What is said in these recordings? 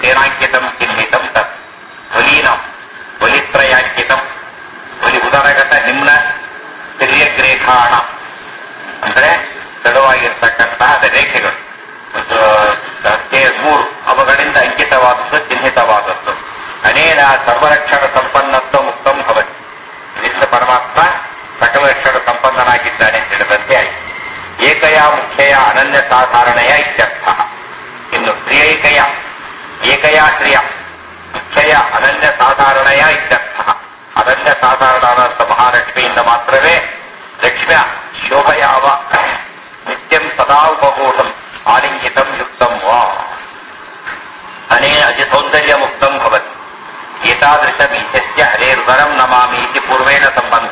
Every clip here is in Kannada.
ತೇನಾಂಕಿತಂ ಚಿಹ್ನಿತಂ ತತ್ ಬಲೀನಂ ಬಲಿತ್ರಯಾಂಕಿತಂ ಬಲಿ ಉದರಗತ ನಿಮ್ನ ತಿರ್ಯಗ್ರೇಖಾಣ ಅಂದ್ರೆ ತೆಳುವಾಗಿರ್ತಕ್ಕಂತಹ ಅದೇ ರೇಖೆಗಳು ಒಂದು ಅದೇ ಮೂರು ಅವುಗಳಿಂದ ಅಂಕಿತವಾದದ್ದು ಚಿಹ್ನಿತವಾದದ್ದು ಅನೇನ ಸರ್ವರಕ್ಷಣ ಸಂಪನ್ನತ್ವ ಮುಕ್ತಂ ಭವತಿ ಇದರಿಂದ ಪರಮಾತ್ಮ ಸಕಲ ರಕ್ಷಣ ಸಂಪನ್ನನಾಗಿದ್ದಾನೆ ಅಂತ ಹೇಳಿದಂತೆ ಆಯಿತು ಏಕಯ ಮುಖ್ಯಯ ಅನನ್ಯ ಸಾಧಾರಣಯ ಇತ್ಯರ್ಥ ಇನ್ನು ಕ್ರಿಯೈಕಯ ಏಕಯ ಕ್ರಿಯ ಮುಖ್ಯಯ ಅನನ್ಯ ಸಾಧಾರಣಯ ಇತ್ಯರ್ಥ ಅನನ್ಯ ಸಾಧಾರಣಾದಂಥ ಮಹಾಲಕ್ಷ್ಮಿಯಿಂದ ಮಾತ್ರವೇ ಲಕ್ಷ್ಮ್ಯ ಶೋಭಯಾವ ನಿತ್ಯಂ ಸದಾ ಉಪಗೂಢಂ ಆಲಿಂಗಿತಂ ಯುಕ್ತಂ ವಾ ಅನೇ ಅತಿ ಸೌಂದರ್ಯ ಮುಕ್ತಂ ಭವತಿ ಏತಾದೃಶಮೀಶಸ್ಯ ಹರೇರುದರಂ ನಮಾಮಿ ಇತಿ ಪೂರ್ವೇಣ ಸಂಬಂಧ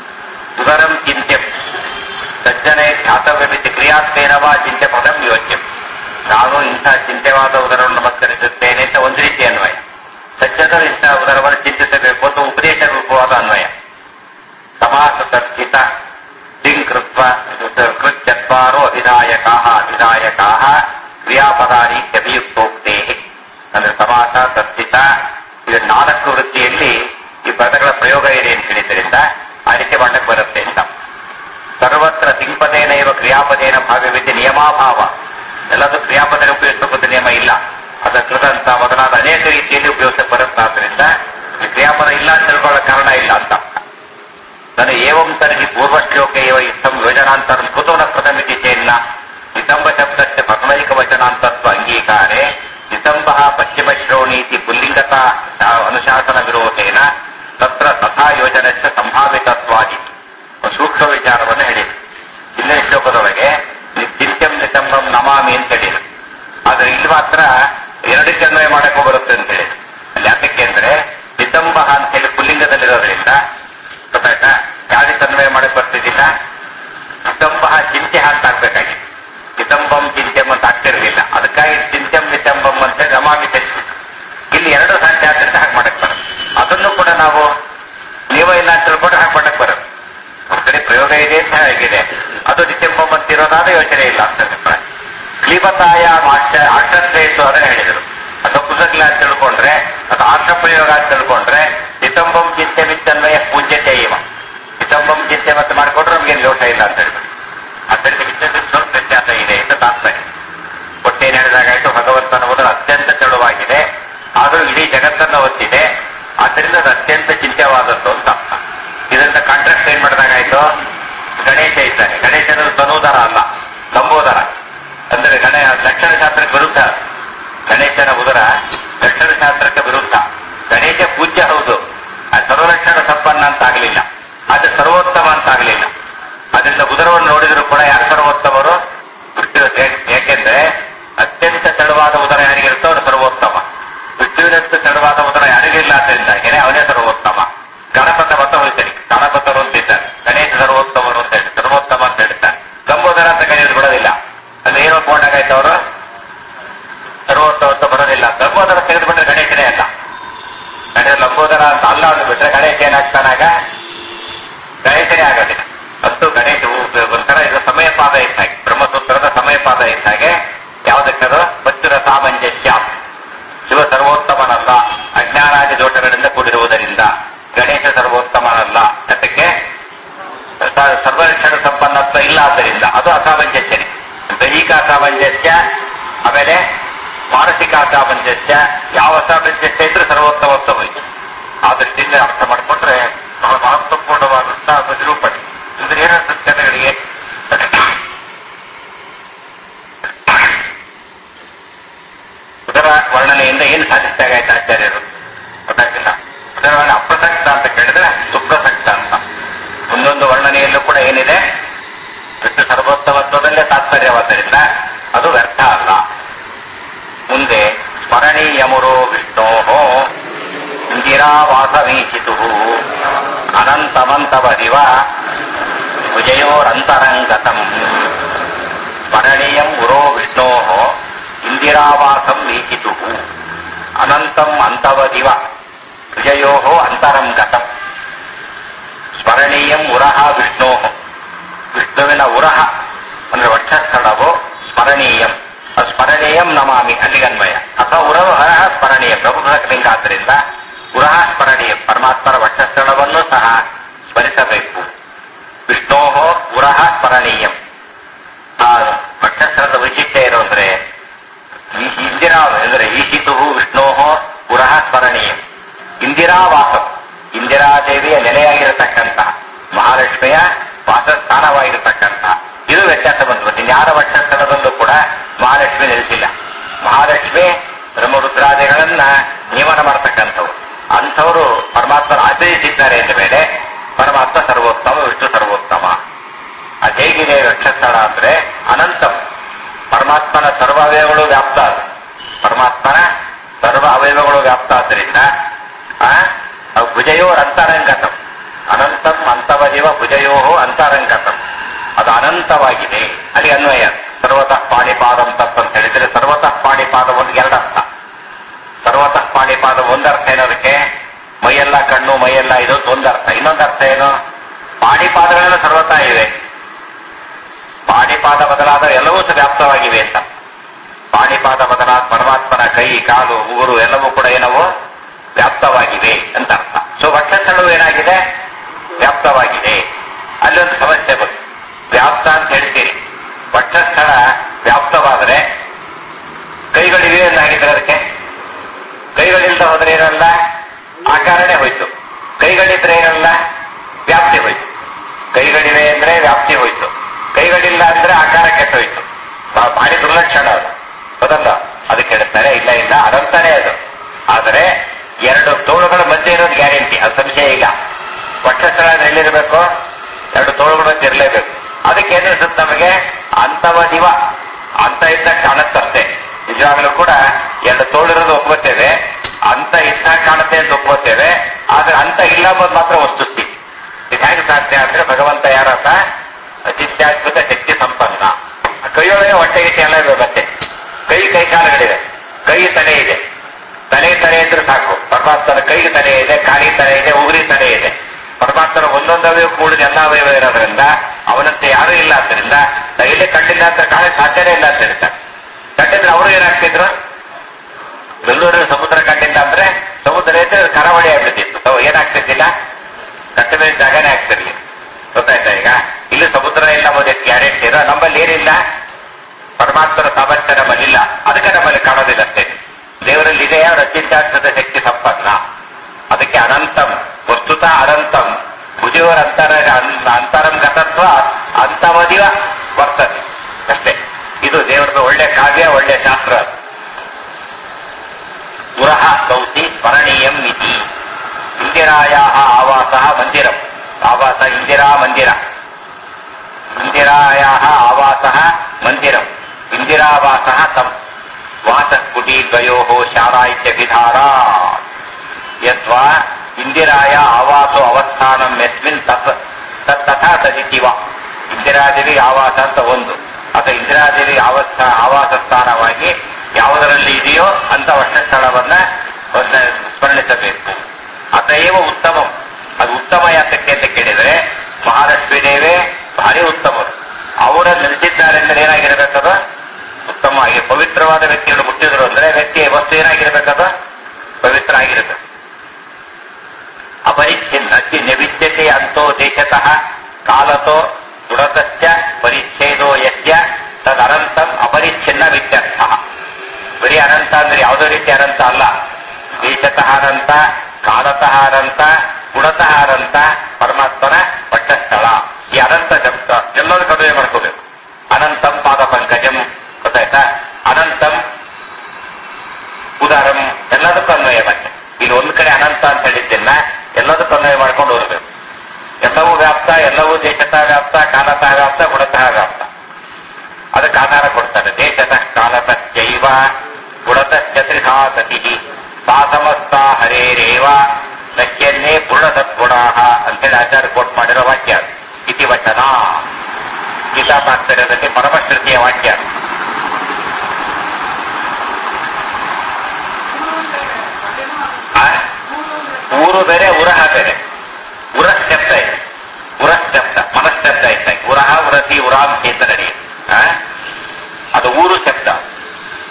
ಉದರಂ ಚಿಂತ್ಯಂ ಸಜ್ಜನೆ ಧ್ಯಾತವ್ಯಮಿತಿ ಕ್ರಿಯಾತ್ಮೇನ ವಾ ಚಿಂತ್ಯ ಪದಂ ಯೋಚ್ಯಂ ನಾನು ಇಂಥ ಚಿಂತ್ಯವಾದ ಉದರವನ್ನು ನಮಸ್ಕರಿಸುತ್ತೇನೆ ಅಂತ ಒಂದು ರೀತಿ ಅನ್ವಯ ಸಜ್ಜನರು ಇಂಥ ಉದರವನ್ನು ಚಿಂತಿಸಬೇಕು ಅಂತ ಉಪದೇಶ ರೂಪವಾದ ಅನ್ವಯ ಸಮಾಸ ತರ್ಕಿತ ಡಿಂಕೃತ್ವ ಕೃತ್ಯತ್ವಾರೋ ಅಭಿದಾಯಕಾ ಅಭಿದಾಯಕಾ ಕ್ರಿಯಾಪದಾನಿ ಅಭಿಯುಕ್ತೋಕ್ತೇ ಅಂದ್ರೆ ಸಮಾಸ ತರ್ಕಿತ ಇದು ನಾಲ್ಕು ವೃತ್ತಿಯಲ್ಲಿ ಈ ಪದಗಳ ಪ್ರಯೋಗ ಇದೆ ಅಂತ ಹೇಳಿದ್ರಿಂದ ಆ ರೀತಿ ಮಾಡಕ್ಕೆ ಬರುತ್ತೆ ಅಂತ ಸರ್ವತ್ರ ತಿಂಪದೇನ ಇರುವ ಕ್ರಿಯಾಪದೇನ ಭಾವ್ಯವಿದ್ಯ ನಿಯಮಾಭಾವ ಎಲ್ಲದೂ ಕ್ರಿಯಾಪದನೆ ಉಪಯೋಗಿಸಬಹುದು ನಿಯಮ ಇಲ್ಲ ಅದ ಕೃದಂತ ಮೊದಲಾದ ಅನೇಕ ರೀತಿಯಲ್ಲಿ ಉಪಯೋಗಿಸಕ್ಕೆ ಬರುತ್ತೆ ಆದ್ದರಿಂದ ಈ ಕ್ರಿಯಾಪದ ಇಲ್ಲ ಅಂತ ತಿಳ್ಕೊಳ್ಳೋ ಕಾರಣ ಇಲ್ಲ ಅಂತ ನಾನು ಏವಂ ತರ್ಹಿ ಪೂರ್ವಶ್ಲೋಕ ಏವ ಇತ್ತಂ ಯೋಜನಾಂತರಂ ಕುತೂನ ಕೃತಮಿತಿ ಚೇನ್ನ ನಿತಂಬ ಶಬ್ದಕ್ಕೆ ಪ್ರಥಮೈಕ ವಚನಾಂತತ್ವ ಅಂಗೀಕಾರೆ ನಿತಂಬ ಪಶ್ಚಿಮಶ್ರೋಣೀತಿ ಪುಲ್ಲಿಂಗತಾ ಅನುಶಾಸನ ವಿರೋಧೇನ ತತ್ರ ತಥಾ ಯೋಜನೆಯ ಸಂಭಾವಿತತ್ವಾದಿತ್ತು ಒಂದು ಸೂಕ್ಷ್ಮ ವಿಚಾರವನ್ನು ಹೇಳಿದ್ರು ಹಿಂದಿನ ಶ್ಲೋಕದೊಳಗೆ ನಿತ್ಯಂ ನಿತಂಬಂ ನಮಾಮಿ ಅಂತ ಹೇಳಿದ್ರು ಆದ್ರೆ ಇಲ್ಲಿ ಮಾತ್ರ ಎರಡಕ್ಕೆ ಅನ್ವಯ ಮಾಡಕ್ಕೆ ಬರುತ್ತೆ ಅಂತ ಹೇಳಿದ್ರು ಅಲ್ಲಿ ಯಾತಕ್ಕೆ ಅಂದ್ರೆ ನಿತಂಬ ಅಂತ ಹೇಳಿ ಪುಲ್ಲಿಂಗದಲ್ಲಿರೋದ್ರಿಂದ ಗೊತ್ತಾಯ್ತಾ ಯಾವ್ದಕ್ಕೆ ಅನ್ವಯ ಮಾಡಕ್ ಬರ್ತಿದ್ದಿಲ್ಲ ನಿತಂಬ ಚಿಂತೆ ಅಂತ ಆಗ್ಬೇಕಾಗಿತ್ತು ನಿತಂಬಂ ಚಿಂತೆಂ ಅಂತ ಆಗ್ತಿರ್ಲಿಲ್ಲ ಅದಕ್ಕಾಗಿ ಚಿಂತೆಂ ನಿತಂಬಂ ಅಂತ ನಮಾಮಿ ತೆಗೆದು ಇಲ್ಲಿ ಎರಡು ಸಾಧ್ಯ ಆದ್ರಿಂದ ಹಾಗೆ ಮಾಡಕ್ ಬರುತ್ತೆ ಅದನ್ನು ಕೂಡ ನಾವು ನೀವು ಇಲ್ಲ ಅಂತ ತಿಳ್ಕೊಂಡು ಹಾಗೆ ಮಾಡಕ್ ಬರುತ್ತೆ ಒಂದ್ ಕಡೆ ಪ್ರಯೋಗ ಇದೆ ಅಂತ ಆಗಿದೆ ಅದು ನಿತ್ಯಂಬಂ ಅಂತಿರೋದಾದ ಯೋಚನೆ ಇಲ್ಲ ಅಂತ ಅಭಿಪ್ರಾಯ ಕ್ಲೀಬತಾಯ ಆಕ್ಷೇತು ಅದನ್ನ ಹೇಳಿದರು ಅದು ಕುಸಗ್ಲ ಅಂತ ತಿಳ್ಕೊಂಡ್ರೆ ಅದು ಆಕ್ಷ ಪ್ರಯೋಗ ಅಂತ ತಿಳ್ಕೊಂಡ್ರೆ ನಿತಂಬಂ ಚಿಂತೆ ಮಿತ್ತನ್ವಯ ಪೂಜ್ಯತೆ ಇವ ನಿತಂಬಂ ಚಿಂತೆ ಮತ್ತೆ ಮಾಡಿಕೊಂಡ್ರೆ ನಮ್ಗೇನು ದೋಷ ಇಲ್ಲ ಅಂತ ಹೇಳ್ಬಿಟ್ಟು ಅದರಿಂದ ವಿದ್ಯುತ್ ಸ್ವಲ್ಪ ವ್ಯತ್ಯಾಸ ಇದೆ ಅಂತ ತಾತ್ಪರ್ಯ ಹೊಟ್ಟೆ ನಡೆದಾಗಾಯ್ತು ಭಗವಂತನ ಮೊದಲು ಅತ್ಯಂತ ತೆಳುವಾಗಿದೆ ಆದರೂ ಇಡೀ ಜಗತ್ತನ್ನ ಒತ್ತಿದೆ ಆದ್ದರಿಂದ ಅದು ಅತ್ಯಂತ ಚಿಂತ್ಯವಾದದ್ದು ಅಂತ ಅರ್ಥ ಇದರಿಂದ ಕಾಂಟ್ರಾಕ್ಟ್ ಏನ್ ಮಾಡಿದಾಗಾಯ್ತು ಗಣೇಶ ಇದ್ದಾನೆ ಗಣೇಶನ ತನೋದರ ಅಲ್ಲ ಲಂಬೋದರ ಅಂದ್ರೆ ಗಣ ಲಕ್ಷಣ ಶಾಸ್ತ್ರಕ್ಕೆ ವಿರುದ್ಧ ಗಣೇಶನ ಉದರ ಲಕ್ಷಣ ಶಾಸ್ತ್ರಕ್ಕೆ ವಿರುದ್ಧ ಗಣೇಶ ಪೂಜ್ಯ ಹೌದು ಆ ಸರ್ವಲಕ್ಷಣ ಸಂಪನ್ನ ಅಂತ ಆಗಲಿಲ್ಲ ಅದು ಸರ್ವೋತ್ತಮ ಅಂತ ಆಗಲಿಲ್ಲ ಅದರಿಂದ ಉದರವನ್ನು ನೋಡಿದ್ರು ಕೂಡ ಯಾರು ಸರ್ವೋತ್ತಮರು ವಿಷ್ಣು ಯಾಕೆಂದ್ರೆ ಅತ್ಯಂತ ತೆಳುವಾದ ಉದರ ಯಾರಿಗಿರುತ್ತೋ ಅವನು ಸರ್ವೋತ್ತಮ ವಿಷ್ಣುವಿನಷ್ಟು ತೆಳುವಾದ ಉದರ ಯಾರಿಗಿಲ್ಲ ಆದ್ದರಿಂದಾಗೇನೆ ಅವನೇ ಸರ್ವೋತ್ತಮ ಗಣಪತ ಮತ ಹೋಗ್ತಾರೆ ಗಣಪತರು ಅಂತ ಇದ್ದಾರೆ ಗಣೇಶ ಸರ್ವೋತ್ತಮರು ಅಂತ ಹೇಳಿ ಸರ್ವೋತ್ತಮ ಅಂತ ಹೇಳ್ತಾರೆ ಗಂಬೋದರ ಅಂತ ಕರೆಯೋದು ಬಿಡೋದಿಲ್ಲ ಅಲ್ಲಿ ಏನೋ ಕೊಂಡಾಗಾಯ್ತು ಅವರು ಸರ್ವೋತ್ತಮ ಅಂತ ಬರೋದಿಲ್ಲ ಗಂಬೋದರ ತೆಗೆದುಬಿಟ್ರೆ ಗಣೇಶನೇ ಅಲ್ಲ ಗಣೇಶ ಲಂಬೋದರ ಅಂತ ಅಲ್ಲ ಅಂದು ಬಿಟ್ರೆ ಗಣೇಶ ಏನಾಗ್ತಾನಾಗ ಗಣೇಶನೇ ಆಗೋದಿಲ್ಲ ಅಷ್ಟು ಗಣೇಶ ಒಂಥರ ಇದು ಸಮಯಪಾದ ಇದ್ದಾಗೆ ಬ್ರಹ್ಮಸೂತ್ರದ ಸಮಯಪಾದ ಇದ್ದಾಗೆ ಯಾವುದಕ್ಕದು ಬಚ್ಚುರ ಸಾಮಂಜಸ್ಯ ಶಿವ ಸರ್ವೋತ್ತಮನಲ್ಲ ಅಜ್ಞಾನಾದಿ ದೋಷಗಳಿಂದ ಕೂಡಿರುವುದರಿಂದ ಗಣೇಶ ಸರ್ವೋತ್ತಮನಲ್ಲ ಅದಕ್ಕೆ ಸರ್ವರಕ್ಷಣ ಸಂಪನ್ನತ್ವ ಇಲ್ಲ ಆದ್ದರಿಂದ ಅದು ಅಸಾಮಂಜಸ್ಯನೇ ದೈಹಿಕ ಅಸಾಮಂಜಸ್ಯ ಆಮೇಲೆ ಮಾನಸಿಕ ಅಸಾಮಂಜಸ್ಯ ಯಾವ ಅಸಾಮಂಜಸ್ಯ ಇದ್ರೂ ಸರ್ವೋತ್ತಮತ್ವ ಹೋಯ್ತು ಆ ದೃಷ್ಟಿಯಿಂದ ಅರ್ಥ ಮಾಡಿಕೊಂಡ್ರೆ ಬಹಳ ಮಹತ್ವಪೂರ್ಣವಾದಂತಹ ನಿರೂಪಣೆ ಅಂದ್ರೆ ಏನಂತ ಜನಗಳಿಗೆ ಉದರ ವರ್ಣನೆಯಿಂದ ಏನು ಸಾಧಿಸಿದಾಗಾಯ್ತು ಆಚಾರ್ಯರು ಗೊತ್ತಾಗ್ತಿಲ್ಲ ಉದರ ವರ್ಣನೆ ಅಪ್ರಸಕ್ತ ಅಂತ ಕೇಳಿದ್ರೆ ಸುಪ್ರಸಕ್ತ ಅಂತ ಒಂದೊಂದು ವರ್ಣನೆಯಲ್ಲೂ ಕೂಡ ಏನಿದೆ ವಿಷ್ಣು ಸರ್ವೋತ್ತಮತ್ವದಲ್ಲೇ ತಾತ್ಪರ್ಯವಾದ್ದರಿಂದ ಅದು ವ್ಯರ್ಥ ಅಲ್ಲ ಮುಂದೆ ಸ್ಮರಣೀಯಮುರೋ ವಿಷ್ಣೋ ಇಂದಿರಾವಾಸವೀಚಿತು ಅನಂತಮಂತವದಿವ ವಿಜಯೋರಂತರಂಗತಂ ಸ್ಮರಣೀಯಂ ಗುರೋ ವಿಷ್ಣೋ ಇಂದಿರಾವಾಸಂ ವೀಚಿತು ಅನಂತಂ ಅಂತವದಿವ ವಿಜಯೋ ಅಂತರಂ ಗತಂ ಸ್ಮರಣೀಯಂ ಉರಹ ವಿಷ್ಣೋ ವಿಷ್ಣುವಿನ ಉರಹ ಅಂದ್ರೆ ವಕ್ಷಸ್ಥಳವು ಸ್ಮರಣೀಯಂ ಅದು ಸ್ಮರ ಸ್ಮರಣೀಯಂ ನಮಾಮಿ ಅಲ್ಲಿಗನ್ವಯ ಅಥವಾ ಉರಹ ಸ್ಮರಣೀಯ ಪ್ರಭುಲಿಂಗ ಆದ್ದರಿಂದ ಉರಹ ಸ್ಮರಣೀಯ ಪರಮಾತ್ಮರ ವಕ್ಷಸ್ಥಳವನ್ನು ಸಹ ಸ್ಮರಿಸಬೇಕು ವಿಷ್ಣೋ ಉರಹ ಸ್ಮರಣೀಯಂ ಆ ವಕ್ಷಸ್ಥಳದ ವೈಶಿಷ್ಟ್ಯ ಏನು ಅಂದ್ರೆ ಈ- ಇಂದಿರಾ ಅಂದ್ರೆ ಈಶಿತು ವಿಷ್ಣೋ ಪುರಃ ಸ್ಮರಣೀಯ ಇಂದಿರಾವಾಸ ಇಂದಿರಾದೇವಿಯ ನೆಲೆಯಾಗಿರತಕ್ಕಂಥ ಮಹಾಲಕ್ಷ್ಮಿಯ ವಾಸಸ್ಥಾನವಾಗಿರತಕ್ಕಂಥ ಇದು ವ್ಯತ್ಯಾಸ ಬಂತು ಇನ್ಯಾರ ವಕ್ಷಸ್ಥಳದಲ್ಲೂ ಕೂಡ ಮಹಾಲಕ್ಷ್ಮಿ ನೆಲೆಸಿಲ್ಲ ಮಹಾಲಕ್ಷ್ಮಿ ಬ್ರಹ್ಮರುದ್ರಾದಿಗಳನ್ನ ನಿಯಮನ ಮಾಡತಕ್ಕಂಥವ್ರು ಅಂಥವರು ಪರಮಾತ್ಮನ ಆಚರಿಸಿದ್ದಾರೆ ಎಂದ ಮೇಲೆ ಪರಮಾತ್ಮ ಸರ್ವೋತ್ತಮ ವಿಷ್ಣು ಸರ್ವೋತ್ತಮ ಅದು ಹೇಗಿದೆ ವಕ್ಷಸ್ಥಳ ಅಂದ್ರೆ ಅನಂತಂ ಪರಮಾತ್ಮನ ಸರ್ವ ಅವಯವಗಳು ವ್ಯಾಪ್ತ ಅದು. ಪರಮಾತ್ಮನ ಸರ್ವ ಅವಯವಗಳು ವ್ಯಾಪ್ತ ಆದ್ದರಿಂದ ಆ, ಅವು ಭುಜಯೋರ್ ಅಂತರಂಗತಂ ಅನಂತಂ ಅಂತವದಿವ ಭುಜಯೋ ಅಂತರಂಗತಂ ಅದು ಅನಂತವಾಗಿದೆ ಅಲ್ಲಿ ಅನ್ವಯ ಸರ್ವತಃ ಪಾಣಿಪಾದಂ ತತ್ ಅಂತ ಹೇಳಿದ್ರೆ ಸರ್ವತಃ ಪಾಣಿಪಾದ ಒಂದು ಎರಡರ್ಥ ಸರ್ವತಃ ಪಾಣಿಪಾದ ಒಂದರ್ಥ ಏನದಕ್ಕೆ ಮೈಯೆಲ್ಲ ಕಣ್ಣು ಮೈಯೆಲ್ಲ ಇದು ಒಂದರ್ಥ ಇನ್ನೊಂದರ್ಥ ಏನು ಪಾಣಿಪಾದಗಳೆಲ್ಲ ಸರ್ವತಾ ಇವೆ ಪಾಣಿಪಾದ ಬದಲಾದ ಎಲ್ಲವೂ ಸಹ ವ್ಯಾಪ್ತವಾಗಿವೆ ಅಂತ ಪಾಣಿಪಾದ ಬದಲಾದ ಪರಮಾತ್ಮನ ಕೈ ಕಾಲು ಉಗುರು ಎಲ್ಲವೂ ಕೂಡ ಏನವು ವ್ಯಾಪ್ತವಾಗಿವೆ ಅಂತ ಅರ್ಥ ಸೊ ವಕ್ಷಸ್ಥಳವು ಏನಾಗಿದೆ ವ್ಯಾಪ್ತವಾಗಿದೆ ಅಲ್ಲೊಂದು ಸಮಸ್ಯೆ ಬಂತು ವ್ಯಾಪ್ತ ಅಂತ ಹೇಳ್ತೀರಿ ವಕ್ಷಸ್ಥಳ ವ್ಯಾಪ್ತವಾದರೆ ಕೈಗಳಿವೆ ಎಂದಾಗಿದ್ರೆ ಅದಕ್ಕೆ ಕೈಗಳಿಲ್ದ ಹೋದ್ರೆ ಏನಲ್ಲ ಆಕಾರನೇ ಹೋಯ್ತು ಕೈಗಳಿದ್ರೆ ಏನಲ್ಲ ವ್ಯಾಪ್ತಿ ಹೋಯ್ತು ಕೈಗಳಿವೆ ಅಂದ್ರೆ ವ್ಯಾಪ್ತಿ ಹೋಯ್ತು ಕೈಗಳಿಲ್ಲ ಅಂದ್ರೆ ಆಕಾರ ಕೆಟ್ಟೋಯ್ತು ಬಾ- ಭಾರಿ ದುರ್ಲಕ್ಷಣ ಅದು ಹೌದಲ್ಲ ಅದಕ್ಕೆ ಹೇಳ್ತಾರೆ ಇಲ್ಲ ಇಲ್ಲ ಅದಂತಾನೆ ಅದು ಆದರೆ ಎರಡು ತೋಳುಗಳ ಮಧ್ಯೆ ಇರೋದು ಗ್ಯಾರಂಟಿ ಅದು ಸಂಶಯ ಇಲ್ಲ ವಕ್ಷಸ್ಥಳ ಎಲ್ಲಿರಬೇಕು ಎರಡು ತೋಳುಗಳ ಮಧ್ಯೆ ಇರಲೇಬೇಕು ಅದಕ್ಕೆ ಏನು ಅನ್ಸುತ್ತೆ ನಮಗೆ ಅಂತವ ದಿವ ಅಂತ ಇದ್ದ ಕಾಣುತ್ತಂತೆ ನಿಜವಾಗ್ಲೂ ಕೂಡ ಎರಡು ತೋಳಿರೋದು ಒಪ್ಕೋತೇವೆ ಅಂತ ಇದ್ದ ಕಾಣುತ್ತೆ ಅಂತ ಒಪ್ಕೋತೇವೆ ಆದ್ರೆ ಅಂತ ಇಲ್ಲ ಅನ್ನೋದು ಮಾತ್ರ ವಸ್ತುಸ್ಥಿತಿ ಇದು ಹೇಗೆ ಸಾಧ್ಯ ಅಂದ್ರೆ ಭಗವಂತ ಯಾರತ್ತ ಅತಿತ್ಯಾದ್ಭುತ ಶಕ್ತಿ ಸಂಪನ್ನ ಕೈಯೊಳಗೆ ಹೊಟ್ಟೆಗಿಟ್ಟೆ ಎಲ್ಲ ಇವೆ ಮತ್ತೆ ಕೈ ಕೈ ಕಾಲುಗಳಿವೆ ಕೈ ತಲೆ ಇದೆ ತಲೆ ತಲೆ ಇದ್ರೆ ಸಾಕು ಪರಮಾತ್ಮನ ಕೈಗೆ ತಲೆ ಇದೆ ಕಾಲಿಗೆ ತಲೆ ಇದೆ ಉಗುರಿ ತಲೆ ಇದೆ ಪರಮಾತ್ಮನ ಒಂದೊಂದು ಅವಯವ ಕೂಡಿದ ಎಲ್ಲ ಅವಯವ ಇರೋದ್ರಿಂದ ಅವನಂತೆ ಯಾರೂ ಇಲ್ಲ ಆದ್ದರಿಂದ ಕೈಲಿ ಕಣ್ಣಿಲ್ಲ ಅಂತ ಕಾಣಕ್ಕೆ ಸಾಧ್ಯನೇ ಇಲ್ಲ ಅಂತ ಹೇಳ್ತಾರೆ ಕಂಡಿದ್ರೆ ಅವರು ಏನಾಗ್ತಿದ್ರು ಬೆಂಗಳೂರಿನ ಸಮುದ್ರ ಕಂಡಿಲ್ಲ ಅಂದ್ರೆ ಸಮುದ್ರ ಇದ್ರೆ ಕರಾವಳಿ ಆಗ್ಬಿಡ್ತಿತ್ತು ಸೊ ಏನಾಗ್ತಿದ್ದಿಲ್ಲ ಕಟ್ಟ ಮೇಲೆ ಜಾಗನೇ ಆಗ್ತಿರ್ಲಿ ಗೊತ್ತಾಯ್ತಾ ಈಗ ಇಲ್ಲಿ ಸಮುದ್ರ ಇಲ್ಲ ಮೊದಲು ಗ್ಯಾರಂಟಿ ಇರೋ ನಮ್ಮಲ್ಲಿ ಏನಿಲ್ಲ ಪರಮಾತ್ಮನ ಸಾಮರ್ಥ್ಯ ನಮ್ಮಲ್ಲಿ ಇಲ್ಲ ಅದಕ್ಕೆ ನಮ್ಮಲ್ಲಿ ಕಾಣೋದಿಲ್ಲ ಅಷ್ಟೇ ದೇವರಲ್ಲಿ ಇದೆ ಅವರ ಅತ್ಯಂತಾರ್ಥದ ಶಕ್ತಿ ಸಂಪನ್ನ ಅದಕ್ಕೆ ಅನಂತಂ ವಸ್ತುತ ಅನಂತಂ ಭುಜವರ ಅಂತರ ಅಂತರಂ ಗತತ್ವ ಅಂತವದಿವ ವರ್ತನೆ ಅಷ್ಟೇ ಇದು ದೇವರದ ಒಳ್ಳೆ ಕಾವ್ಯ ಒಳ್ಳೆ ಶಾಸ್ತ್ರ ಅದು. ಪುರಃ ಕೌತಿ ಸ್ಮರಣೀಯಂ ಇತಿ ಇಂದಿರಾಯಾ ಆವಾಸ ಮಂದಿರಂ ಆವಾಸ ಇಂದಿರಾ ಮಂದಿರ ಇಂದಿರಾಯಾ ಆವಾಸ ಮಂದಿರಂ ಇಂದಿರಾವಾಸ ತಂ ವಾಸಕುಟೀದ್ವಯೋ ಶಾಲಾ ಇತ್ಯಭಿಧಾರ ಯದ್ವಾ ಇಂದಿರಾಯ ಆವಾಸೋ ಅವಸ್ಥಾನಂ ಯಸ್ಮಿನ್ ತತ್ ತತ್ ತಥಾ ತದಿತಿವ ಇಂದಿರಾದೇವಿ ಆವಾಸ ಅಂತ ಒಂದು ಅಥವಾ ಇಂದಿರಾದೇವಿ ಆವಸ್ಥ ಆವಾಸ ಸ್ಥಾನವಾಗಿ ಯಾವುದರಲ್ಲಿ ಇದೆಯೋ ಅಂತ ವಕ್ಷಸ್ಥಳವನ್ನ ಒಂದ ಸ್ಮರಣಿಸಬೇಕು ಅತಏವ ಉತ್ತಮಂ ಅದು ಉತ್ತಮ ಯಾತಕ್ಕೆ ಅಂತ ಕೇಳಿದ್ರೆ ಮಹಾಲಕ್ಷ್ಮೀ ದೇವೇ ಭಾರಿ ಉತ್ತಮರು ಅವರ ನೆಲೆಸಿದ್ದಾರೆ ಅಂದ್ರೆ ಏನಾಗಿರ್ಬೇಕದು ಉತ್ತಮವಾಗಿ ಪವಿತ್ರವಾದ ವ್ಯಕ್ತಿಗಳು ಹುಟ್ಟಿದ್ರು ಅಂದ್ರೆ ವ್ಯಕ್ತಿಯ ವಸ್ತು ಏನಾಗಿರ್ಬೇಕದು ಪವಿತ್ರ ಆಗಿರಬೇಕು ಅಪರಿಚ್ಛಿನ್ನ ವಿದ್ಯತೆ ಅಂತೋ ದೇಶತಃ ಕಾಲತೋ ದುರತಶ್ಚ ಪರಿಚ್ಛೇದೋ ಯಸ್ಯ ತದನಂತಂ ಅಪರಿಚ್ಛಿನ್ನ ವಿತ್ಯರ್ಥ ಬರೀ ಅನಂತ ಅಂದ್ರೆ ಯಾವುದೋ ರೀತಿ ಅನಂತ ಅಲ್ಲ ದೇಶತಃ ಅನಂತ ಕಾಲತಃ ಅನಂತ ಗುಣತಃ ಅನಂತ ಪರಮಾತ್ಮನ ಪಟ್ಟಸ್ಥಳ ಈ ಅನಂತ ಶಬ್ದ ಎಲ್ಲರೂ ಕಡಿಮೆ ಮಾಡ್ಕೋಬೇಕು ಅನಂತಂ ಪಾದ ಪಂಕಜಂ ಗೊತ್ತಾಯ್ತಾ ಅನಂತಂ ಉದಾರಂ ಎಲ್ಲದಕ್ಕೂ ಅನ್ವಯ ಮತ್ತೆ ಇಲ್ಲಿ ಒಂದ್ ಕಡೆ ಅನಂತ ಅಂತ ಹೇಳಿದ್ದನ್ನ ಎಲ್ಲದಕ್ಕೂ ಅನ್ವಯ ಮಾಡ್ಕೊಂಡು ಹೋಗ್ಬೇಕು ಎಲ್ಲವೂ ವ್ಯಾಪ್ತ ಎಲ್ಲವೂ ದೇಶತಃ ವ್ಯಾಪ್ತ ಕಾಲತಃ ವ್ಯಾಪ್ತ ಗುಣತಃ ವ್ಯಾಪ್ತ ಅದಕ್ಕೆ ಆಧಾರ ಕೊಡ್ತಾರೆ ದೇಶತಃ ಕಾಲತಃ ಜೈವ ಗುಣತಶ್ಚ ತ್ರಿಧಾ ಸತಿ ಸಾ ಸಮಸ್ತ ಹರೇರೇವ ನಶ್ಯನ್ನೇ ಪೂರ್ಣ ಸದ್ಗುಣಾ ಅಂತೇಳಿ ಆಚಾರ್ಯ ಕೋಟ್ ಮಾಡಿರೋ ವಾಕ್ಯ ಅದು. ಇತಿ ವಚನ ಗೀತಾ ತಾತ್ಪರ್ಯದಲ್ಲಿ ಪರಮಶ್ರುತಿಯ ವಾಕ್ಯ ಅದು. ಆ? ಊರು ಬೇರೆ ಉರಹ ಬೇರೆ ಉರ ಶಬ್ದ ಇದೆ ಉರ ಶಬ್ದ ಮನಶ್ಶಬ್ದ ಇದ್ದ ಉರಹ ಉರತಿ ಉರಾಂ ಚೇತನಡಿ ಆ? ಅದು ಊರು ಶಬ್ದ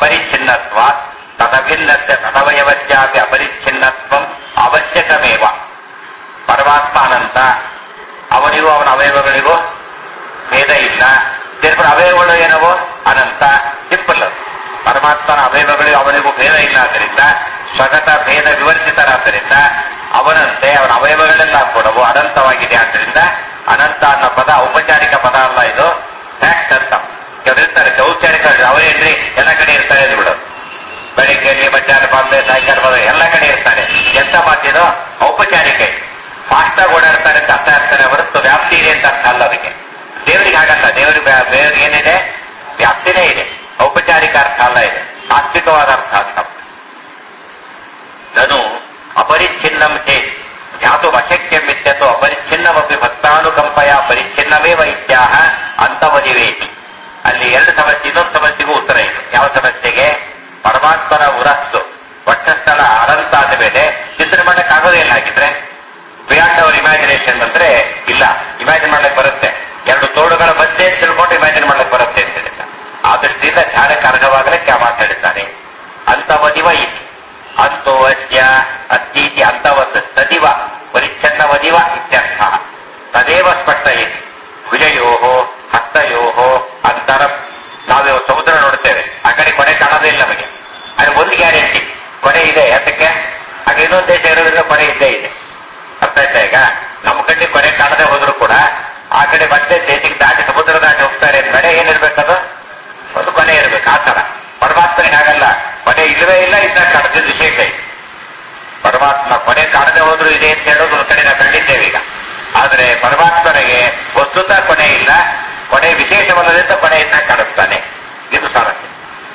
ಅಪರಿಚ್ಛಿನ್ನತ್ವ ತದಭಿನ್ನಸ್ಯ ತದವಯವಸ್ಯಾಪಿ ಅಪರಿಚ್ಛಿನ್ನತ್ವ ಅವಶ್ಯಕಮೇವ ಪರಮಾತ್ಮ ಅನಂತ ಅವನಿಗೂ ಅವನ ಅವಯವಗಳಿಗೂ ಭೇದ ಇಲ್ಲ ದೇವರ ಅವಯವಗಳು ಏನವೋ ಅನಂತ ಸಿಂಪಲ್ ಅದು ಪರಮಾತ್ಮನ ಅವಯವಗಳಿಗೂ ಅವನಿಗೂ ಭೇದ ಇಲ್ಲ ಆದ್ದರಿಂದ ಸ್ವಗತ ಭೇದ ವಿವರ್ಜಿತರಾದ್ದರಿಂದ ಅವನಂತೆ ಅವನ ಅವಯವಗಳೆಲ್ಲ ಕೊಡವು ಅನಂತವಾಗಿದೆ ಆದ್ದರಿಂದ ಅನಂತ ಅನ್ನೋ ಪದ ಔಪಚಾರಿಕ ಪದ ಅಲ್ಲ ಇದು ಫ್ಯಾಕ್ಟ್ ಅಂತ ಕೆಲವರು ಇರ್ತಾರೆ ಔಪಚಾರಿಕ ಅವರೇನ್ರಿ ಎಲ್ಲ ಕಡೆ ಇರ್ತಾರೆ ಅದು ಬಿಡು ಬೆಳಿಗ್ಗೆ ಮಧ್ಯಾಹ್ನ ಬಾಂಬೆ ಸಾಯಂಕಾಲ ಬಂದ್ರೆ ಎಲ್ಲ ಕಡೆ ಇರ್ತಾರೆ ಎಂತ ಮಾತಿದು ಔಪಚಾರಿಕ ಫಾಸ್ಟ್ ಆಗಿ ಓಡಾಡ್ತಾರೆ ಅಂತ ಅರ್ಥ ಆಗ್ತಾರೆ ಹೊರತು ವ್ಯಾಪ್ತಿ ಇದೆ ಅಂತ ಅರ್ಥ ಅಲ್ಲ ಅದಕ್ಕೆ ದೇವರಿಗೆ ಹಾಗಲ್ಲ ದೇವರಿಗೆ ವ್ಯಾ- ದೇವರಿಗೆ ಏನಿದೆ ವ್ಯಾಪ್ತಿನೇ ಇದೆ ಔಪಚಾರಿಕ ಅರ್ಥ ಅಲ್ಲ ಇದೆ ತಾತ್ವಿಕವಾದ ಅರ್ಥ ಅಂತ ನನು ಅಪರಿಚ್ಛಿನ್ನಂ ಚೇತ್ ಧ್ಯಾತು ಅಶಕ್ಯಮಿತ್ಯತು ಅಪರಿಚ್ಛಿನ್ನಮಪಿ ಭಕ್ತಾನುಕಂಪಯ ಪರಿಚ್ಛಿನ್ನಮೇವ ಇತ್ಯಾಹ ಅಂತವದಿವೇತಿ ಅಲ್ಲಿ ಎರಡು ಸಮಸ್ಯೆ ಇನ್ನೊಂದು ಸಮಸ್ಯೆಗೂ ಉತ್ತರ ಇದೆ ಯಾವ ಸಮಸ್ಯೆಗೆ ಪರಮಾತ್ಮನ ಉರಸ್ಸು ವಕ್ಷಸ್ಥಳ ಅನಂತ ಆದ ಮೇಲೆ ಚಿಂತನೆ ಮಾಡಕ್ ಆಗೋದೇ ಇಲ್ಲ ಹಾಗಿದ್ರೆ ಬಿಯಾಂಡ್ ಅವರ್ ಇಮ್ಯಾಜಿನೇಷನ್ ಬಂದ್ರೆ ಇಲ್ಲ ಇಮ್ಯಾಜಿನ್ ಮಾಡ್ಲಿಕ್ಕೆ ಬರುತ್ತೆ ಎರಡು ತೋಳುಗಳ ಮಧ್ಯೆ ಅಂತ ತಿಳ್ಕೊಂಡು ಇಮ್ಯಾಜಿನ್ ಮಾಡ್ಲಿಕ್ಕೆ ಬರುತ್ತೆ ಅಂತ ಹೇಳಿದ ಆ ದೃಷ್ಟಿಯಿಂದ ಧ್ಯಾನಕ್ಕೆ ಅರ್ಹವಾಗಲಿಕ್ಕೆ ಆ ಮಾತು ಹೇಳಿದ್ದಾನೆ ಅಂತವದಿವ ಇತಿ ಅಂತೋ ಅದ್ಯ ಅತ್ತೀತಿ ಅಂತವತ್ ತದಿವ ಪರಿಚ್ಛನ್ನವದಿವ ಇತ್ಯರ್ಥ ತದೇವ ಸ್ಪಷ್ಟ ಇತಿ ಭುಜಯೋ ಹಸ್ತಯೋ ಅಂತರಂ ನಾವು ಸಮುದ್ರ ನೋಡ್ತೇವೆ ಆ ಕಡೆ ಕೊನೆ ಕಾಣೋದೇ ಇಲ್ಲ ನಮಗೆ ಅದು ಒಂದು ಗ್ಯಾರಂಟಿ ಕೊನೆ ಇದೆ ಅದಕ್ಕೆ ಹಾಗೆ ಇನ್ನೊಂದು ದೇಶ ಇರೋದ್ರಿಂದ ಕೊನೆ ಇದ್ದೇ ಇದೆ ಅರ್ಥ ಆಯ್ತಾ ಈಗ ನಮ್ಮ ಕಡೆ ಕೊನೆ ಕಾಣದೆ ಹೋದ್ರು ಕೂಡ ಆ ಕಡೆ ಮತ್ತೆ ದೇಶಕ್ಕೆ ದಾಟಿ ಸಮುದ್ರ ದಾಟಿ ಹೋಗ್ತಾರೆ ಅಂದ್ಮೇಲೆ ಏನಿರ್ಬೇಕದು ಒಂದು ಕೊನೆ ಇರ್ಬೇಕು ಆ ತರ ಪರಮಾತ್ಮನಿಗೆ ಹಾಗಲ್ಲ ಕೊನೆ ಇಲ್ಲವೇ ಇಲ್ಲ ಇದ್ದ ಕಾಣದಿದ್ದು ವಿಶೇಷ ಇದೆ ಪರಮಾತ್ಮ ಕೊನೆ ಕಾಣದೆ ಹೋದ್ರು ಇದೆ ಅಂತ ಹೇಳೋದು ಒಂದು ಕಡೆ ನಾವು ಕಂಡಿದ್ದೇವೆ ಈಗ ಆದ್ರೆ ಪರಮಾತ್ಮನಿಗೆ ವಸ್ತುತ ಕೊನೆ ಇಲ್ಲ ಕೊನೆ ವಿಶೇಷವಲ್ಲದಿಂದ ಕೊನೆ ಇದ್ದ ಕಾಣಿಸ್ತಾನೆ ಇದು ಸಾಮರ್ಥ್ಯ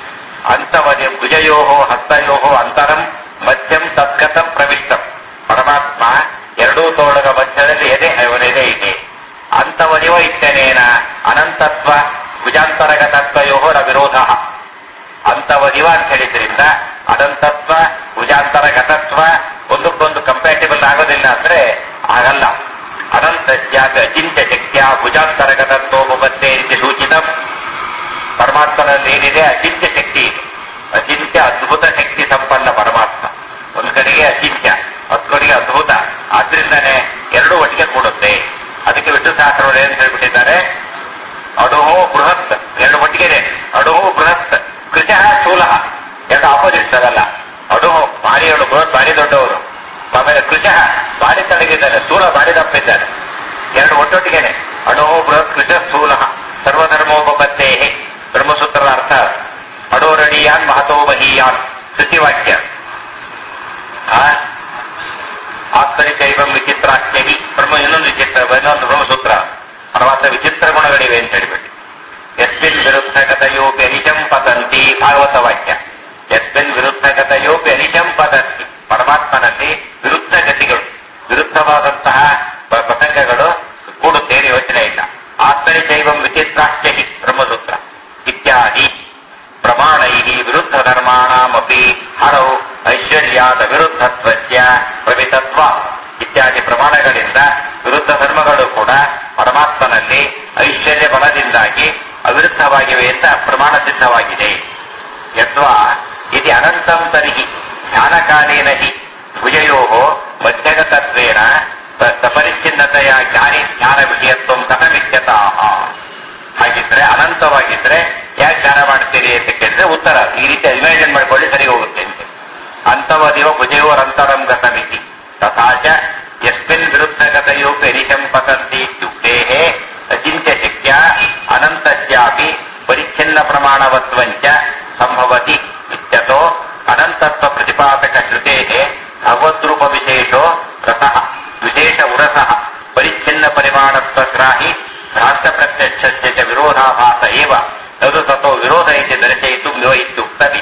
ಅಂತವದಿ ಭುಜಯೋ ಹಸ್ತಯೋ ಅಂತರಂ ಮಧ್ಯಂ ತದ್ಗತಂ ಪ್ರವಿಷ್ಟಂ ಪರಮಾತ್ಮ ಎರಡೂ ತೋಳಗ ಮಧ್ಯದಲ್ಲಿ ಎದೆ ಅವನೆದೆ ಇದೆ ಅಂತವದಿವ ಇತ್ಯನೇನ ಅನಂತತ್ವ ಭುಜಾಂತರಗತತ್ವಯೋ ನ ವಿರೋಧ ಅಂತವದಿವ ಅಂತ ಹೇಳಿದ್ರಿಂದ ಅನಂತತ್ವ ಭುಜಾಂತರಗತತ್ವ ಒಂದಕ್ಕೊಂದು ಕಂಪ್ಯಾಟಿಬಲ್ ಆಗೋದಿಲ್ಲ ಅಂದ್ರೆ ಆಗಲ್ಲ ಅನಂತ ಅಚಿಂತ್ಯ ಶಕ್ತಿಯ ಭುಜಾಂತರಗತತ್ವೋಪತ್ತೆ ರೀತಿ ಸೂಚಿತ ಪರಮಾತ್ಮನಲ್ಲಿ ಏನಿದೆ ಅಚಿಂತ್ಯ ಶಕ್ತಿ ಇದೆ ಅಚಿಂತ್ಯ ಅದ್ಭುತ ಶಕ್ತಿ ಸಂಪನ್ನ ಪರಮಾತ್ಮ ಒಂದು ಕಡೆಗೆ ಅಚಿಂತ್ಯ ಹತ್ತು ಕಡೆಗೆ ಅದ್ಭುತ ಆದ್ರಿಂದಾನೆ ಎರಡು ಒಟ್ಟಿಗೆ ಕೂಡುತ್ತೆ ಅದಕ್ಕೆ ವಿಷ್ಣು ಸಹಸ್ರವರು ಏನ್ ಹೇಳ್ಬಿಟ್ಟಿದ್ದಾರೆ ಅಡುಹೋ ಬೃಹತ್ ಎರಡು ಒಟ್ಟಿಗೆ ಅಡುಹೋ ಬೃಹತ್ ಕೃತ ಸ್ಥೂಲ ಎರಡು ಆಪೋಸಿಟ್ಸ್ ಅದಲ್ಲ ಅಡುಹೋ ಭಾರಿ ಹೇಳು ಬೃಹತ್ ಭಾರಿ ದೊಡ್ಡವರು ಆಮೇಲೆ ಕೃತ ಭಾರಿ ತಡಗಿದ್ದಾರೆ ಸ್ಥೂಲ ಭಾರಿ ದಪ್ಪಿದ್ದಾರೆ ಎರಡು ಒಟ್ಟೊಟ್ಟಿಗೆನೆ ಅಡುಹೋ ಬೃಹತ್ ಕೃತ ಸ್ಥೂಲ ಸರ್ವಧರ್ಮೋಪತ್ತೇ ಬ್ರಹ್ಮಸೂತ್ರದ ಅರ್ಥ ಅಡೋರಡಿಯಾನ್ ಮಹತೋ ಬಹೀಯಾನ್ ಶ್ರುತಿವಾಕ್ಯ ಆ ಆತ್ಮನಿಕೈವಂ ವಿಚಿತ್ರಾಖ್ಯಹಿ ಬ್ರಹ್ಮ ಇನ್ನೊಂದು ವಿಚಿತ್ರ ಇನ್ನೊಂದು ಬ್ರಹ್ಮಸೂತ್ರ ಪರಮಾತ್ಮ ವಿಚಿತ್ರ ಗುಣಗಳಿವೆ ಅಂತ ಹೇಳಿಬಿಟ್ಟು ಯಸ್ಮಿನ್ ವಿರುದ್ಧಗತಯೋಪಿ ಅನಿಶಂ ಪತಂತಿ ಭಾಗವತ ವಾಕ್ಯ ಯಸ್ಮಿನ್ ವಿರುದ್ಧಗತಯೋಪಿ ಅನಿಶಂ ಪತಂತಿ ಪರಮಾತ್ಮನಲ್ಲಿ ವಿರುದ್ಧ ಗತಿಗಳು ವಿರುದ್ಧವಾದಂತಹ ಪ- ಪ್ರಸಂಗಗಳು ಕೂಡುತ್ತೇನೆ ಯೋಚನೆ ಇಲ್ಲ ಆತ್ಮನಿಕೈವಂ ವಿಚಿತ್ರಾಖ್ಯಹಿ ಬ್ರಹ್ಮಸೂತ್ರ ಇತ್ಯಾದಿ ಪ್ರಮಾಣೈ ವಿರುದ್ಧ ಧರ್ಮಾಣಮಪಿ ಹರೌ ಐಶ್ವರ್ಯಾದ ವಿರುದ್ಧತ್ವಸ್ಯ ಪ್ರವಿತತ್ವ ಇತ್ಯಾದಿ ಪ್ರಮಾಣಗಳಿಂದ ವಿರುದ್ಧ ಧರ್ಮಗಳು ಕೂಡ ಪರಮಾತ್ಮನಲ್ಲಿ ಐಶ್ವರ್ಯ ಬಲದಿಂದಾಗಿ ಅವಿರುದ್ಧವಾಗಿವೆ ಅಂತ ಪ್ರಮಾಣ ಸಿದ್ಧವಾಗಿದೆ ಯದ್ವಾ ಇದು ಅನಂತಂ ತರ್ಹಿ ಧ್ಯಾನಕಾಲೇನ ಹಿ ಭುಜಯೋ ಮಧ್ಯಗತತ್ವೇನ ಸಪರಿಚ್ಛಿನ್ನತೆಯ ಜ್ಞಾನಿ ಜ್ಞಾನ ವಿಷಯತ್ವ ಕಥಮಿತ್ಯತಾಹ ಹಾಗಿದ್ರೆ ಅನಂತವಾಗಿದ್ರೆ ಯಾಕೆ ಧ್ಯಾನ ಮಾಡ್ತೀರಿ ಅಂತ ಕೇಳಿದ್ರೆ ಉತ್ತರ ಈ ರೀತಿ ಇಮ್ಯಾಜಿನ್ ಮಾಡ್ಕೊಳ್ಳಿ ಸರಿ ಹೋಗುತ್ತೆ ಅಂತ ಅಂತವದಿವ ಭುಜಯೋರಂತರಂ ಗತಮಿತಿ ತಥಾಚ ಯಸ್ಮಿನ್ ವಿರುದ್ಧಗತಯೋಪಿ ಅನಿಶಂ ಪತಂತಿ ಇತ್ಯುಕ್ತೆ ಅಚಿಂತ್ಯ ಶಕ್ಯ ಅನಂತಸ್ಯಾಪಿ ಪರಿಚ್ಛಿನ್ನ ಪ್ರಮಾಣವತ್ವಂಚ ಸಂಭವತಿ ಇತ್ಯತೋ ಅನಂತತ್ವ ಪ್ರತಿಪಾದಕ ಶ್ರುತೆ ಭಗವದ್ರೂಪ ವಿಶೇಷೋ ರಸಃ ವಿಶೇಷ ಉರಸಃ ಪರಿಚ್ಛಿನ್ನ ಪರಿಮಾಣತ್ವಗ್ರಾಹಿ ಭ್ರಾಂತ ಪ್ರತ್ಯಕ್ಷಸ್ಯ ಚ ವಿರೋಧಾಭಾಸ ಏವ ತದು ತಥೋ ವಿರೋಧ ಇತಿ ದರ್ಶಯಿತು ಮಿವ ಇತ್ಯುಕ್ತವಿ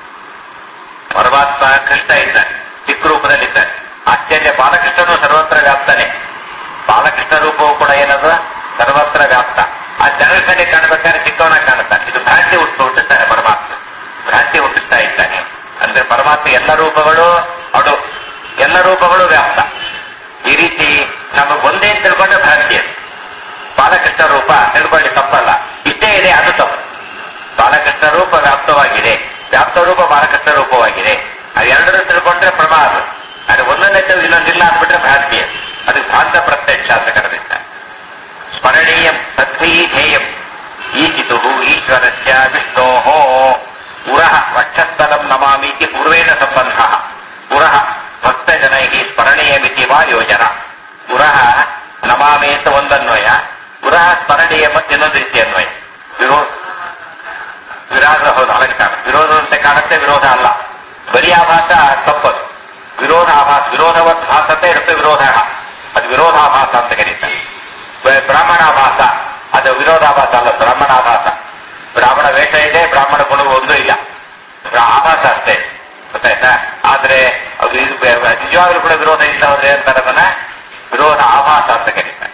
ಪರಮಾತ್ಮ ಕೃಷ್ಣ ಇದ್ದಾನೆ ಚಿಕ್ಕ ರೂಪದಲ್ಲಿದ್ದಾನೆ ಆಶ್ಚರ್ಯ ಬಾಲಕೃಷ್ಣನು ಸರ್ವತ್ರ ವ್ಯಾಪ್ತಾನೆ ಬಾಲಕೃಷ್ಣ ರೂಪವು ಕೂಡ ಏನದು ಸರ್ವತ್ರ ವ್ಯಾಪ್ತ ಆ ಜನರ ಕಡೆ ಕಾಣಬೇಕಾದ್ರೆ ಚಿಕ್ಕವನಾಗಿ ಕಾಣುತ್ತಾನೆ ಇದು ಭ್ರಾಂತಿ ಹುಟ್ಟು ಹುಟ್ಟುತ್ತಾನೆ ಪರಮಾತ್ಮ ಭ್ರಾಂತಿ ಹುಟ್ಟಿಸ್ತಾ ಇದ್ದಾನೆ ಅಂದ್ರೆ ಪರಮಾತ್ಮ ಎಲ್ಲ ರೂಪಗಳು ಅಡು ಎಲ್ಲ ರೂಪಗಳು ವ್ಯಾಪ್ತ ಈ ರೀತಿ ನಮಗೆ ಒಂದೇ ಅಂತ ತಿಳ್ಕೊಂಡ್ರೆ ಭ್ರಾಂತಿ ಅದು ಬಾಲಕೃಷ್ಣ ರೂಪ ತಿಳ್ಕೊಳ್ಳಿ ತಪ್ಪಲ್ಲ ಇಷ್ಟೇ ಇದೆ ಅದು ತಪ್ಪು ಬಾಲಕೃಷ್ಣ ರೂಪ ವ್ಯಾಪ್ತವಾಗಿದೆ ವ್ಯಾಪ್ತ ರೂಪ ಬಾಲಕೃಷ್ಣ ರೂಪವಾಗಿದೆ ಅದು ಎರಡರೂ ತಿಳ್ಕೊಂಡ್ರೆ ಪ್ರಮಾದ ಅದು ಒಂದೊಂದೇ ತಿಳ್ದು ಇನ್ನೊಂದಿಲ್ಲ ಅಂದ್ಬಿಟ್ರೆ ಭ್ರಾಂತಿ ಅದು. ಅದಕ್ಕೆ ಭ್ರಾಂತ ಪ್ರತ್ಯಕ್ಷ ಅಂತ ಕರೆದಿದ್ದಾರೆ ಸ್ಮರಣೀಯಂ ತದ್ಭಿ ಧ್ಯೇಯಂ ಈಜಿತು ಈಶ್ವರಸ್ಯ ವಿಷ್ಣೋ ಉರಃ ವಕ್ಷಸ್ಥಲಂ ನಮಾಮೀತಿ ಪೂರ್ವೇಣ ಸಂಬಂಧ ಉರಃ ಭಕ್ತಜನೈ ಸ್ಮರಣೀಯಮಿತಿ ವಾ ಯೋಜನ ಉರಃ ನಮಾಮಿ ಅಂತ ಒಂದನ್ವಯ ಉರಃ ಸ್ಮರಣೀಯ ಮತ್ತೆ ಇನ್ನೊಂದು ರೀತಿ ಅನ್ವಯ ವಿರೋಧ ವಿರಾಧ ಹೌದು ಅಲಂಕಾರ ವಿರೋಧದಂತೆ ಕಾಣುತ್ತೆ ವಿರೋಧ ಅಲ್ಲ ಬರೀ ಆಭಾಸ ತಪ್ಪದು ವಿರೋಧಾಭಾಸ ವಿರೋಧವತ್ ಭಾಸತೆ ಇರುತ್ತೆ ವಿರೋಧ ಅದು ವಿರೋಧಾಭಾಸ ಅಂತ ಕರೀತಾರೆ ಬ- ಬ್ರಾಹ್ಮಣಾಭಾಸ ಅದು ವಿರೋಧಾಭಾಸ ಅಲ್ಲ ಬ್ರಾಹ್ಮಣಾಭಾಸ ಬ್ರಾಹ್ಮಣ ವೇಷ ಇದೆ ಬ್ರಾಹ್ಮಣ ಗುಣವು ಒಂದೂ ಇಲ್ಲ ಬ್ರಾ- ಆಭಾಸ ಅಷ್ಟೇ ಗೊತ್ತಾಯ್ತಾ ಆದ್ರೆ ಅದು ಇದು ಬೆ- ನಿಜವಾಗ್ಲೂ ಕೂಡ ವಿರೋಧ ಇಲ್ಲ ಅಂದ್ರೆ ಅಂತಾರೆ ಅದನ್ನ ವಿರೋಧ ಆಭಾಸ ಅಂತ ಕರೀತಾರೆ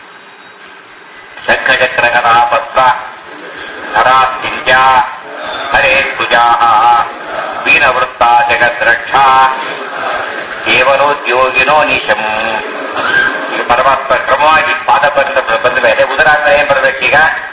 ಶಂಖಚಕ್ರ ಕಥಾ ಪತ್ರ ಧರಾತ್ಯ ಹರೇ ಪೂಜಾ ವೀರವೃತ್ತ ಜಗದ್ರಕ್ಷ ಕೇವಲೋದ್ಯೋಗಿನೋ ನಿಶಂ ಈಗ ಪರಮಾತ್ಮ ಕ್ರಮವಾಗಿ ಪಾದ ಬಂದ ಬಂದ ಮೇಲೆ ಉದರಾಂತ ಏನ್ ಬರ್ಬೇಕೀಗ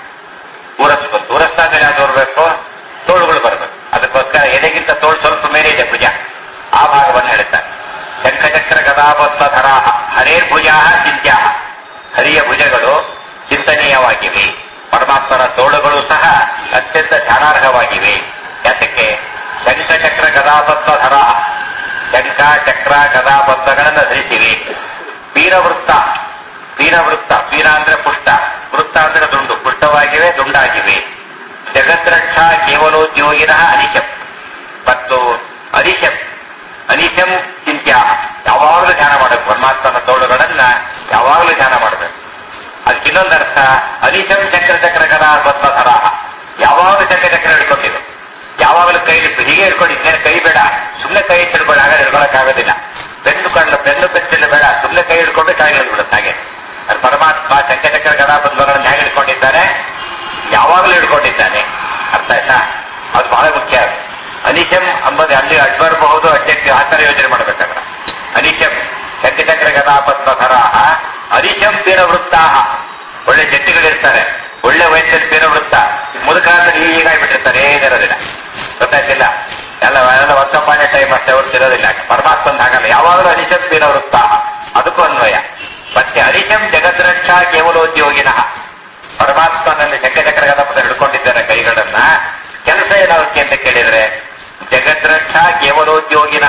ಊರಸ್ ಬಂತು ಊರಸ್ತಾಗ ಯಾವ್ದು ಬರಬೇಕು ತೋಳುಗಳು ಬರಬೇಕು ಅದಕ್ಕೋಸ್ಕರ ಎದೆಗಿಂತ ತೋಳು ಸ್ವಲ್ಪ ಮೇಲೆ ಇದೆ ಭುಜ ಆ ಭಾಗವನ್ನು ಹೇಳ್ತಾರೆ ಶಂಖಚಕ್ರ ಗದಾಪದ್ಮ ಧರಾಹ ಹರೇರ್ ಭುಜಾ ಚಿಂತ್ಯಾ ಹರಿಯ ಭುಜಗಳು ಚಿಂತನೀಯವಾಗಿವೆ ಪರಮಾತ್ಮನ ತೋಳುಗಳು ಸಹ ಅತ್ಯಂತ ಧ್ಯಾನಾರ್ಹವಾಗಿವೆ ಯಾತಕ್ಕೆ ಶಂಖಚಕ್ರ ಗದಾಪದ್ಮ ಧರಾಹ ಶಂಖ ಚಕ್ರ ಗದಾಪದ್ಮಗಳನ್ನು ಧರಿಸಿವೆ ವೀರವೃತ್ತ ವೀರವೃತ್ತ ವೀರ ಅಂದ್ರೆ ಪುಷ್ಟ ವೃತ್ತ ಅಂದ್ರೆ ದುಂಡು ಪುಷ್ಟವಾಗಿವೆ ದುಂಡಾಗಿವೆ ಜಗದ್ರಕ್ಷ ಕೇವಲೋದ್ಯೋಗಿನ ಅನಿಶಂ ಮತ್ತು ಅನಿಶಂ ಅನಿಶಂ ಚಿಂತ್ಯ ಯಾವಾಗಲೂ ಧ್ಯಾನ ಮಾಡಬೇಕು ಪರಮಾತ್ಮನ ತೋಳುಗಳನ್ನ ಯಾವಾಗಲೂ ಧ್ಯಾನ ಮಾಡಬೇಕು ಅದಕ್ಕೆ ಇನ್ನೊಂದು ಅರ್ಥ ಅನಿಶಂ ಚಕ್ರ ಚಕ್ರ ಕದಾ ಪದ್ಮಧರ ಯಾವಾಗಲೂ ಚಕ್ರ ಚಕ್ರ ಹಿಡ್ಕೊಂಡಿದೆ ಯಾವಾಗಲೂ ಕೈ ಹೀಗೆ ಹಿಡ್ಕೊಂಡಿದ್ದೆ ಕೈ ಬೇಡ ಸುಮ್ಮನೆ ಕೈ ಹಿಡ್ಕೊಂಡು ಆಗ ಹಿಡ್ಕೊಳಕ್ಕಾಗೋದಿಲ್ಲ ಬೆನ್ನು ಕಣ್ಣು ಬೆನ್ನು ಬೆಚ್ಚಲು ಬೇಡ ಸುಮ್ಮನೆ ಕೈ ಹಿಡ್ಕೊಂಡು ಕೆಳಗೆ ಹಿಡ್ಬಿಡುತ್ತೆ ಹಾಗೆ ಅದು ಪರಮಾತ್ಮ ಚಕ್ರ ಚಕ್ರ ಗದಾ ಪದ್ಮಗಳನ್ನು ಹೇಗೆ ಹಿಡ್ಕೊಂಡಿದ್ದಾನೆ ಯಾವಾಗಲೂ ಹಿಡ್ಕೊಂಡಿದ್ದಾನೆ ಅರ್ಥ ಆಯ್ತಾ ಅದು ಬಹಳ ಮುಖ್ಯ ಅದು. ಅನಿಶಂ ಅಂಬದು ಅಲ್ಲಿ ಅಡ್ ಬರಬಹುದು ಅಡ್ಡಕ್ಕೆ ಆ ಥರ ಯೋಚನೆ ಮಾಡ್ಬೇಕಾದ್ರೆ ಅನಿಶಂ ಚಕ್ರ ಗದಾ ಪದ್ಮಧರಾಹ ಅನಿಶಂ ಪೀರ ವೃತ್ತಾಹ ಒಳ್ಳೆ ಜಟ್ಟಿಗಳಿರ್ತಾರೆ ಒಳ್ಳೆ ವಯಸ್ಸಲ್ಲಿ ಪೀರ ವೃತ್ತ ಮುದುಕಾದ್ರೆ ಹೀಗಾಗ್ಬಿಟ್ಟಿರ್ತಾರೆ ಏನಿರೋದಿಲ್ಲ ಗೊತ್ತಾಯ್ತಿಲ್ಲ ಎಲ್ಲ ಎಲ್ಲ ವರ್ತಮಾನ ಟೈಮ್ ಅಷ್ಟೇ ಅವ್ರು ತಿರೋದಿಲ್ಲ ಪರಮಾತ್ಮಂದ ಹಾಗಲ್ಲ ಯಾವಾಗಲೂ ಅನಿಶಂ ಪೀರ ವೃತ್ತಾಹ ಅದಕ್ಕೂ ಅನ್ವಯ ಮತ್ತೆ ಅನಿಶಂ ಜಗದ್ರಕ್ಷ ಕೇವಲೋದ್ಯೋಗಿನಃ ಪರಮಾತ್ಮನಲ್ಲಿ ಚಕ್ರ ಗದಪದ ಹಿಡ್ಕೊಂಡಿದ್ದಾರೆ ಕೈಗಳನ್ನ ಕೆಲಸ ಏನಾಗುತ್ತೆ ಅಂತ ಕೇಳಿದ್ರೆ ಜಗದ್ರಕ್ಷ ಕೇವಲೋದ್ಯೋಗಿನಃ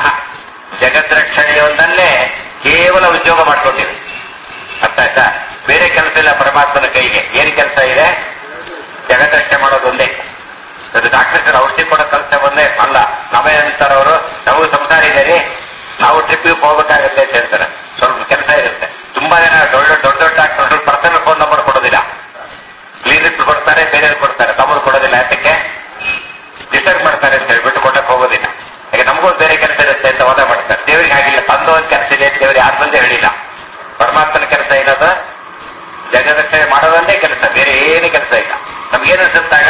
ಜಗದ್ರಕ್ಷಣೆಯೊಂದನ್ನೇ ಕೇವಲ ಉದ್ಯೋಗ ಮಾಡ್ಕೊಂಡಿವೆ ಅರ್ಥ ಆಯ್ತಾ ಬೇರೆ ಕೆಲಸ ಇಲ್ಲ ಪರಮಾತ್ಮನ ಕೈಗೆ ಏನ್ ಕೆಲಸ ಇದೆ ಜಗದ್ರಕ್ಷಣೆ ಮಾಡೋದೊಂದೇ ಅದು ಡಾಕ್ಟರ್ ಔಷಧಿ ಕೊಡೋ ಕೆಲಸ ಒಂದೇ ಅಲ್ಲ ನಾವೇ ಅಂತಾರೆ ಅವರು ನಾವು ಸಂಸಾರ ಇದೆ ರೀ ನಾವು ಟ್ರಿಪ್ಗೆ ಹೋಗ್ಬೇಕಾಗತ್ತೆ ಅಂತ ಹೇಳ್ತಾರೆ ಸ್ವಲ್ಪ ಕೆಲಸ ಇರುತ್ತೆ ತುಂಬಾ ಜನ ದೊಡ್ಡ ದೊಡ್ಡ ದೊಡ್ಡ ಡಾಕ್ಟರ್ ಪರ್ಸನಲ್ ಫೋನ್ ನಂಬರ್ ಕೊಡೋದಿಲ್ಲ ಕ್ಲಿನಿಕ್ ಕೊಡ್ತಾರೆ ಬೇರೆ ಕೊಡ್ತಾರೆ ತಮ್ಮದು ಕೊಡೋದಿಲ್ಲ ಯಾತಕ್ಕೆ ಡಿಸ್ಟರ್ಬ್ ಮಾಡ್ತಾರೆ ಅಂತ ಹೇಳ್ಬಿಟ್ಟು ಕೊಡಕ್ಕೆ ಹೋಗೋದಿಲ್ಲ ಯಾಕೆ ನಮಗೂ ಬೇರೆ ಕೆಲಸ ಇರುತ್ತೆ ಅಂತ ವಾದ ಮಾಡ್ತಾರೆ ದೇವರಿಗೆ ಆಗಿಲ್ಲ ತಂದು ಒಂದು ಕೆಲಸ ಇದೆ ಅಂತ ದೇವರು ಯಾರು ಬಂದೇ ಹೇಳಿಲ್ಲ ಪರಮಾತ್ಮನ ಕೆಲಸ ಇರೋದು ಜಗದಕ್ಷಣೆ ಮಾಡೋದೊಂದೇ ಕೆಲಸ ಬೇರೆ ಏನು ಕೆಲಸ ಇಲ್ಲ ನಮ್ಗೇನು ಅನ್ಸುತ್ತಾಗ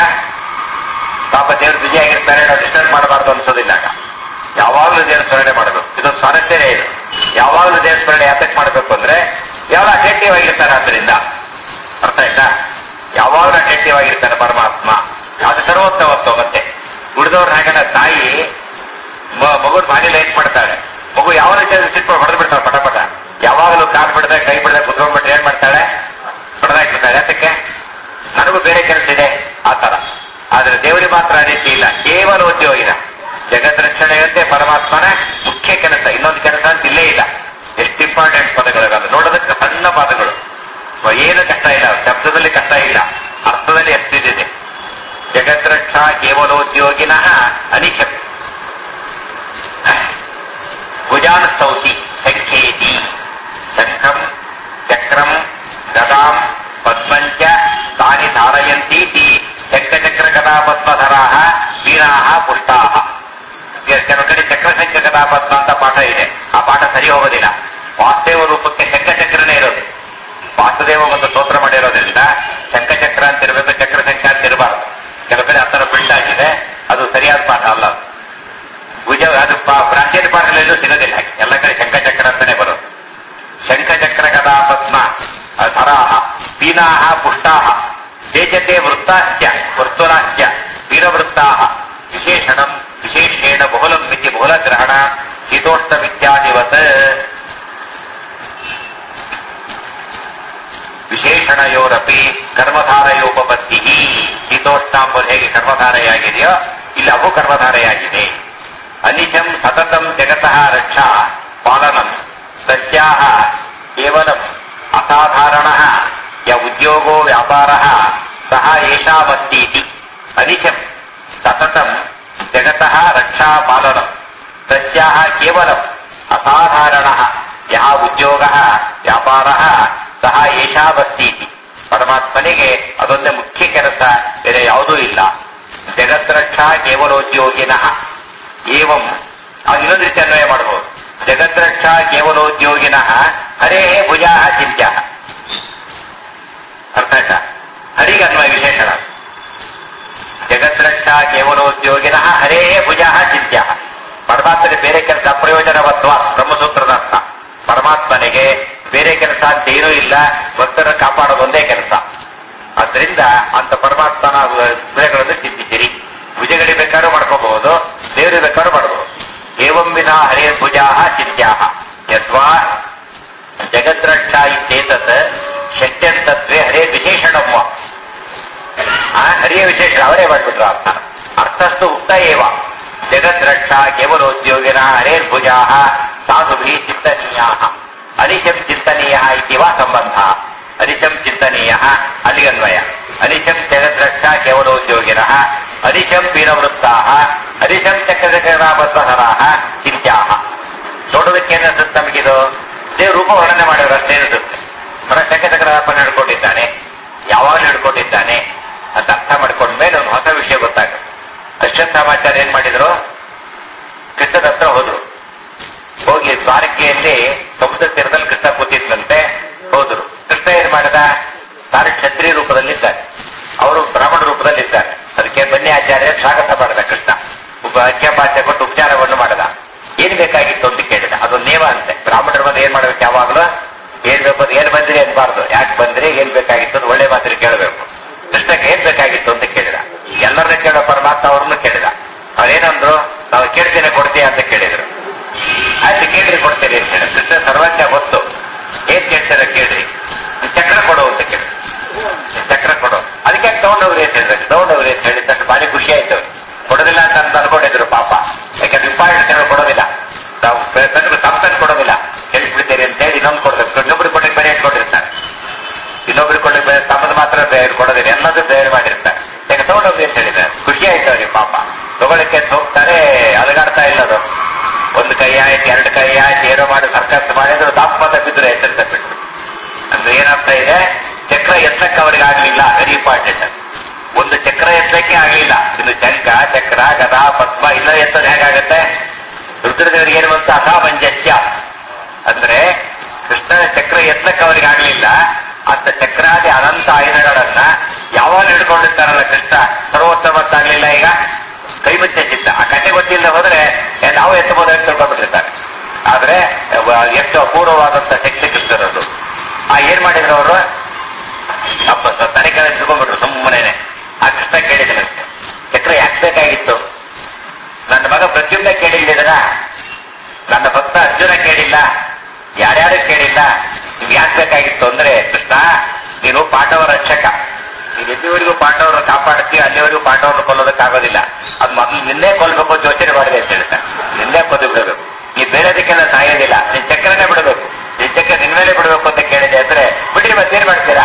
ಪಾಪ ದೇವ್ರು ಬಿಜಿ ಆಗಿರ್ತಾರೆ ನಾವು ಡಿಸ್ಟರ್ಬ್ ಮಾಡಬಾರ್ದು ಅನ್ಸೋದಿಲ್ಲ ಆಗ ಯಾವಾಗಲೂ ದೇವ್ರ ಸ್ಮರಣೆ ಮಾಡಬೇಕು ಇದು ಸ್ವಾರಸ್ಯನೇ ಇದೆ ಯಾವಾಗಲೂ ದೇವ್ರ ಸ್ಮರಣೆ ಯಾತಕ್ಕೆ ಮಾಡಬೇಕು ಅಂದ್ರೆ ಯಾವಾಗ ಅಟೆಂಟಿವ್ ಆಗಿರ್ತಾರೆ ಆದ್ದರಿಂದ ಅರ್ಥ ಆಯ್ತಾ ಯಾವಾಗಲೂ ಅಟೆಂಟಿವ್ ಆಗಿರ್ತಾನೆ ಪರಮಾತ್ಮ ಅದು ಸರ್ವೋತ್ತಮತ್ವ ಮತ್ತೆ ಉಳಿದವ್ರ ಹಾಗಲ್ಲ ತಾಯಿ ಮಗು ಭಾರಿ ಲೈಕ್ ಮಾಡ್ತಾಳೆ ಮಗು ಯಾವ ರೀತಿ ಸಿಟ್ಟು ಹೊಡೆದು ಬಿಡ್ತಾಳೆ ಪಟ ಪಟ ಯಾವಾಗಲೂ ಕಾಲ್ ಬಿಡದೆ ಕೈ ಬಿಡದೆ ಕುತ್ಕೊಂಡ್ಬಿಟ್ರೆ ಏನ್ ಮಾಡ್ತಾಳೆ ಹೊಡೆದಾಕ್ಬಿಡ್ತಾಳೆ ಯಾತಕ್ಕೆ ನನಗೂ ಬೇರೆ ಕೆಲಸ ಇದೆ ಆ ತರ ಆದ್ರೆ ದೇವರಿಗೆ ಮಾತ್ರ ಆ ರೀತಿ ಇಲ್ಲ ಕೇವಲ ಉದ್ಯೋಗಿನ ಜಗದ್ರಕ್ಷಣೆಯಂತೆ ಪರಮಾತ್ಮನ ಮುಖ್ಯ ಕೆಲಸ ಇನ್ನೊಂದು ಕೆಲಸ ಅಂತ ಇಲ್ಲೇ ಇಲ್ಲ ಎಷ್ಟು ಇಂಪಾರ್ಟೆಂಟ್ ಪದಗಳು ನೋಡೋದಕ್ಕೆ ಸಣ್ಣ ಪದಗಳು ಏನು ಕಷ್ಟ ಇಲ್ಲ ಶಬ್ದದಲ್ಲಿ ಕಷ್ಟ ಇಲ್ಲ ಅರ್ಥದಲ್ಲಿ ಎಷ್ಟಿದೆ ಜಗದ್ರಕ್ಷ ಕೇವಲೋದ್ಯೋಗಿನಃ ಅನಿಶಂ ಭುಜಾನ್ ಸ್ತೌತಿ ಸಂಖ್ಯೇತಿ ಶಂಖಂ ಚಕ್ರಂ ಗದಾಂ ಪದ್ಮಂಚ ತಾನಿ ಧಾರಯಂತೀತಿ ಶಂಖಚಕ್ರ ಗದಾ ಪದ್ಮಧರಾಹ ವೀರಾಹ ಪುಷ್ಟಾಹ ಕೆಲವು ಕಡೆ ಚಕ್ರಶಂಖ ಗದಾ ಪದ್ಮ ಅಂತ ಪಾಠ ಇದೆ ಆ ಪಾಠ ಸರಿ ಹೋಗೋದಿಲ್ಲ ವಾಸ್ತೇವ ರೂಪಕ್ಕೆ ಶಂಖಚಕ್ರನೇ ಇರೋದು ವಾಸುದೇವ ಒಂದು ಸ್ತೋತ್ರ ಮಾಡಿರೋದ್ರಿಂದ ಶಂಖಚಕ್ರ ಅಂತ ಇರಬೇಕು ಚಕ್ರಶಂಖ ಅಂತ ಇರಬಾರ್ದು ಕೆಲವು ಕಡೆ ಆ ಥರ ಬಿಲ್ಟ್ ಆಗಿದೆ ಅದು ಸರಿಯಾದ ಪಾಠ ಅಲ್ಲ ಅದು. ಭುಜ ಅದು ಪಾ- ಪ್ರಾಚೀನ ಪಾಠದಲ್ಲೂ ಸಿಗೋದಿಲ್ಲ ಹಾಗೆ. ಎಲ್ಲ ಕಡೆ ಶಂಖಚಕ್ರ ಅಂತಾನೆ ಬರೋದು ಶಂಖಚಕ್ರ ಗದಾ ಪದ್ಮ ಧರಾಹ ಪೀನಾಹ ಪುಷ್ಟಾಹ ತೇಜತೆ ವೃತ್ತಾಶ್ಚ ವರ್ತುಲಾಶ್ಚ ವೀರವೃತ್ತಾಹ ವಿಶೇಷಣಂ ವಿಶೇಷಣಯೋರಪಿ ಕರ್ಮಧಾರಯೋಪಪತ್ತಿ ಶೀತೋಷ್ಣಾಂಬುದು ಹೇಗೆ ಕರ್ಮಧಾರೆಯಾಗಿದೆಯೋ ಇಲ್ಲಿ ಅವು ಕರ್ಮಧಾರೆಯಾಗಿದೆ ಅನಿಶಂ ಸತತಂ ಜಗತಃ ರಕ್ಷಾ ಪಾಲನಂ ತಸ್ಯಾಹ ಕೇವಲಂ ಅಸಾಧಾರಣ ಯ ಉದ್ಯೋಗೋ ವ್ಯಾಪಾರ ಸಹ ಏಷಾವತ್ತೀತಿ ಅನಿಶಂ ಸತತಂ ಜಗತಃ ರಕ್ಷಾ ಪಾಲನಂ ತಸ್ಯಾಹ ಕೇವಲಂ ಅಸಾಧಾರಣ ಯಹ ಉದ್ಯೋಗ ವ್ಯಾಪಾರ ಸಹ ಏಷಾವತ್ತೀತಿ ಪರಮಾತ್ಮನಿಗೆ ಅದೊಂದೇ ಮುಖ್ಯ ಕೆಲಸ ಬೇರೆ ಯಾವುದೂ ಇಲ್ಲ ಜಗದ್ರಕ್ಷಾ ಕೇವಲೋದ್ಯೋಗಿನಃ ಏವಂ ಆಗ ಇನ್ನೊಂದು ರೀತಿ ಅನ್ವಯ ಮಾಡಬಹುದು ಜಗದ್ರಕ್ಷಾ ಕೇವಲೋದ್ಯೋಗಿನಃ ಹರೇ ಭುಜಾ ಚಿಂತ್ಯ ಅರ್ಥ ಆಯ್ತಾ ಹರಿಗೆ ಅನ್ವಯ ವಿಶೇಷಣ ಜಗದ್ರಕ್ಷಾ ಕೇವಲೋದ್ಯೋಗಿನಃ ಹರೇ ಭುಜಾ ಚಿಂತ್ಯ ಪರಮಾತ್ಮನಿಗೆ ಬೇರೆ ಕೆಲಸ ಪ್ರಯೋಜನವತ್ವ ಬ್ರಹ್ಮಸೂತ್ರದ ಅರ್ಥ ಪರಮಾತ್ಮನಿಗೆ ಬೇರೆ ಕೆಲಸ ಅಂತ ಏನೂ ಇಲ್ಲ ಭಕ್ತರ ಕಾಪಾಡೋದು ಒಂದೇ ಕೆಲಸ ಆದ್ರಿಂದ ಅಂತ ಪರಮಾತ್ಮನ ಭುಜಗಳನ್ನು ಚಿಂತಿಸಿರಿ ಭುಜಗಳಿಗೆ ಬೇಕಾದ್ರೂ ಮಾಡ್ಕೋಬಹುದು ದೇವರಿಗೆ ಬೇಕಾದ್ರೂ ಮಾಡಬಹುದು ಏವಂ ವಿಧ ಹರೇ ಭುಜಾ ಚಿಂತ್ಯಾ ಯದ್ವಾ ಜಗದ್ರಕ್ಷಾ ಇತ್ಯೇತತ್ ಶಕ್ಯಂತತ್ವೇ ಹರೇ ವಿಶೇಷಣಮ್ಮ ಆ ಹರಿಯ ವಿಶೇಷಣ ಅವರೇ ಮಾಡ್ಬಿಟ್ರು ಅರ್ಥ ಅರ್ಥಸ್ತು ಉಕ್ತ ಏವ ಜಗದ್ರಕ್ಷಾ ಕೇವಲೋದ್ಯೋಗಿನ ಹರೇರ್ಭುಜಾ ಸಾಧುಭಿ ಚಿಂತನೀಯ ಅನಿಶಂ ಚಂತನೀಯ ಇತಿ ವಾ ಸಂಬಂಧ ಅನಿಶಂ ಚಿಂತನೀಯ ಅಲಿಗನ್ವಯ ಅನಿಶಂ ಜಗದ್ರಕ್ಷಾ ಕೇವಲೋದ್ಯೋಗಿನ ಅನಿಶಂ ವೀರವೃತ್ತಾ ಅನಿಶಂ ಚಕ್ರಚಕ್ರಾಬದ್ಧಹರಾ ಚಿಂತ್ಯಾ ನೋಡೋದಕ್ಕೆ ಏನಿಸುತ್ತೆ ನಮಗಿದು ದೇವ್ರ ರೂಪ ವರ್ಣನೆ ಮಾಡಿದ್ರೆ ಅಷ್ಟೇ ಅನಿಸುತ್ತೆ ಹೊರ ಚಕ್ರಚಕ್ರಪ್ಪ ನಡ್ಕೊಂಡಿದ್ದಾನೆ ಯಾವಾಗಲೂ ನಡ್ಕೊಂಡಿದ್ದಾನೆ ಅಂತ ಅರ್ಥ ಮಾಡ್ಕೊಂಡ ಮೇಲೆ ಒಂದು ಹೊಸ ವಿಷಯ ಗೊತ್ತಾಗುತ್ತೆ ಅಶ್ವತ್ಥಾಮಾಚಾರ ಏನ್ ಮಾಡಿದ್ರು ಕೃಷ್ಣದ ಹತ್ರ ಹೋದ್ರು ಹೋಗಿ ದ್ವಾರಕೆಯಲ್ಲಿ ಸಮುದ್ರ ತೀರದಲ್ಲಿ ಕೃಷ್ಣ ಕೂತಿದ್ದಂತೆ ಹೋದ್ರು ಕೃಷ್ಣ ಏನ್ ಮಾಡಿದ ತಾನು ಕ್ಷತ್ರಿಯ ರೂಪದಲ್ಲಿದ್ದಾರೆ ಅವರು ಬ್ರಾಹ್ಮಣ ರೂಪದಲ್ಲಿದ್ದಾರೆ ಅದಕ್ಕೆ ಬನ್ನಿ ಆಚಾರ್ಯ ಸ್ವಾಗತ ಮಾಡಿದ ಕೃಷ್ಣ ಉಪ ಅಜ್ಞಾಪಾಚ್ಯ ಕೊಟ್ಟು ಉಪಚಾರವನ್ನು ಮಾಡಿದ ಏನ್ ಬೇಕಾಗಿತ್ತು ಅಂತ ಕೇಳಿದ ಅದು ನೇಮ ಅಂತೆ ಬ್ರಾಹ್ಮಣರ ಬಂದು ಏನ್ ಮಾಡ್ಬೇಕು ಯಾವಾಗಲೂ ಏನ್ ಬೇಕು ಅದು ಏನ್ ಬಂದ್ರಿ ಅನ್ಬಾರ್ದು ಯಾಕೆ ಬಂದ್ರಿ ಏನ್ ಬೇಕಾಗಿತ್ತು ಅಂತ ಒಳ್ಳೆ ಮಾತಿಗೆ ಕೇಳಬೇಕು ಕೃಷ್ಣಕ್ಕೆ ಏನ್ ಬೇಕಾಗಿತ್ತು ಅಂತ ಕೇಳಿದ ಎಲ್ಲರನ್ನ ಕೇಳೋ ಪರಮಾತ್ಮ ಅವ್ರನ್ನು ಕೇಳಿದ ಅವ್ರೇನಂದ್ರು ನಾವು ಕೇಳ್ತೇನೆ ಕೊಡ್ತೀಯ ಅಂತ ಕೇಳಿದ್ರು ಆಯ್ತು ಕೇಳ್ರಿ ಕೊಡ್ತೇನೆ ಅಂತ ಹೇಳಿ ಕೃಷ್ಣ ಸರ್ವಜ್ಞ ಗೊತ್ತು ಏನ್ ಕೇಳ್ತಾರೆ ಕೇಳ್ರಿ ಚಕ್ರ ಕೊಡು ಅಂತ ಕೇಳಿ ಚಕ್ರ ಕೊಡು ಅದಕ್ಕೆ ತಗೊಂಡವ್ರಿ ಅಂತ ಹೇಳಿದ್ರೆ ತಗೊಂಡವ್ರಿ ಅಂತ ಹೇಳಿ ತಕ್ಕ ಭಾರಿ ಖುಷಿ ಆಯ್ತು ಅವ್ರಿಗೆ. ಕೊಡೋದಿಲ್ಲ ಅಂತ ಅಂತ ಅನ್ಕೊಂಡಿದ್ರು ಪಾಪ ಯಾಕಂದ್ರೆ ಇಂಪಾರ್ಟೆಂಟ್ ಏನೋ ಕೊಡೋದಿಲ್ಲ ತಾವು ತಂದ್ರೆ ತಮ್ಮ ತಂದು ಕೊಡೋದಿಲ್ಲ ಹೇಳ್ಬಿಡ್ತೀರಿ ಅಂತ ಹೇಳಿ ಇನ್ನೊಂದು ಕೊಡ್ಬೇಕು ಇನ್ನೊಬ್ರಿಗೆ ಕೊಟ್ಟಿಗೆ ಬೇರೆ ಇಟ್ಕೊಂಡಿರ್ತಾರೆ ಇನ್ನೊಬ್ರಿಗೆ ಕೊಟ್ಟಿಗೆ ಬೇರೆ ತಮ್ಮದು ಮಾತ್ರ ಬೇರೆ ಕೊಡೋದಿಲ್ಲ ಎಲ್ಲದೂ ಬೇರೆ ಮಾಡಿರ್ತಾರೆ ಯಾಕೆ ತಗೊಂಡೋಗ್ರಿ ಅಂತ ಹೇಳಿದ್ದಾರೆ ಖುಷಿ ಆಯ್ತು ಅವ್ರಿಗೆ ಪಾಪ ತಗೊಳಕ್ಕೆ ಅಂತ ಹೋಗ್ತಾರೆ ಅಲಗಾಡ್ತಾ ಇಲ್ಲ ಅದು ಒಂದು ಕೈ ಆಯ್ತು ಎರಡು ಕೈ ಆಯ್ತು ಏನೋ ಮಾಡಿ ಸರ್ಕಸ್ ಮಾಡಿದ್ರು ದಪ್ಪ ತಪ್ಪಿದ್ರು ಹೆಸರು ತಪ್ಪಿದ್ರು ಅಂದ್ರೆ ಏನರ್ಥ ಇದೆ ಚಕ್ರ ಎತ್ತಕ್ಕೆ ಅವ್ರಿಗೆ ಆಗ್ಲಿಲ್ಲ ವೆರಿ ಇಂಪಾರ್ಟೆಂಟ್ ಒಂದು ಚಕ್ರ ಎತ್ತಕ್ಕೆ ಆಗ್ಲಿಲ್ಲ ಇನ್ನು ಚಂಕ ಚಕ್ರ ಗದ ಪದ್ಮ ಇಲ್ಲ ಎತ್ತೋದು ಹೇಗಾಗತ್ತೆ ರುದ್ರದೇವರಿಗೆ ಏನು ಬಂತು ಅಸಾಮಂಜಸ್ಯ ಅಂದ್ರೆ ಕೃಷ್ಣನ ಚಕ್ರ ಎತ್ತಕ್ಕೆ ಅವ್ರಿಗೆ ಆಗ್ಲಿಲ್ಲ ಅಂತ ಚಕ್ರಾದಿ ಅನಂತ ಆಯುಧಗಳನ್ನ ಯಾವಾಗ ಹಿಡ್ಕೊಂಡಿರ್ತಾರಲ್ಲ ಕೃಷ್ಣ ಸರ್ವೋತ್ತಮತ್ತಾಗ್ಲಿಲ್ಲ ಈಗ ಕೈ ಮುಚ್ಚೆ ಚಿತ್ತ ಆ ಕಥೆ ಗೊತ್ತಿಲ್ಲದೆ ಹೋದ್ರೆ ಏ, ನಾವು ಎತ್ತಬಹುದು ಅಂತ ತಿಳ್ಕೊಂಡ್ಬಿಟ್ಟಿರ್ತಾರೆ ಆದ್ರೆ ವ- ಎಷ್ಟು ಅಪೂರ್ವವಾದಂತ ಶಕ್ತಿ ಕೃಷ್ಣರದು ಆ ಏನ್ ಮಾಡಿದ್ರು ಅವರು ಅಪ್ಪ ತಲೆ ಕೆಳಗೆ ತಿಳ್ಕೊಂಡ್ಬಿಟ್ರು ಸುಮ್ಮನೆ ಆ ಕೃಷ್ಣ ಕೇಳಿದನಂತೆ ಚಕ್ರ ಯಾಕೆ ಬೇಕಾಗಿತ್ತು ನನ್ನ ಮಗ ಪ್ರತಿಯೊಬ್ಬ ಕೇಳಿಲ್ಲ ನನ್ನ ಭಕ್ತ ಅರ್ಜುನ ಕೇಳಿಲ್ಲ ಯಾರ್ಯಾರು ಕೇಳಿಲ್ಲ ನಿಮ್ಗೆ ಯಾಕೆ ಬೇಕಾಗಿತ್ತು ಅಂದ್ರೆ ಕೃಷ್ಣ ನೀನು ಪಾಂಡವ ರಕ್ಷಕ ನೀನು ಎಲ್ಲಿವರೆಗೂ ಪಾಂಡವರನ್ನು ಕಾಪಾಡ್ತೀವಿ ಅಲ್ಲಿವರೆಗೂ ಪಾಂಡವರನ್ನು ಕೊಲ್ಲೋದಕ್ಕಾಗೋದಿಲ್ಲ ಅದು ಮೊದಲು ನಿನ್ನೆ ಕೊಲ್ಬೇಕು ಅಂತ ಯೋಚನೆ ಮಾಡಿದೆ ಅಂತ ಹೇಳ್ತಾರೆ ನಿನ್ನೆ ಕೊಂದು ಬಿಡಬೇಕು ನೀ ಬೇರೆದಕ್ಕೆಲ್ಲ ಸಾಯೋದಿಲ್ಲ ನಿನ್ ಚಕ್ರನೇ ಬಿಡಬೇಕು ನಿನ್ ಚಕ್ರ ನಿನ್ ಮೇಲೆ ಬಿಡಬೇಕು ಅಂತ ಕೇಳಿದೆ ಅಂದ್ರೆ ಬಿಡಿ ಮತ್ತೇನ್ ಮಾಡ್ತೀರಾ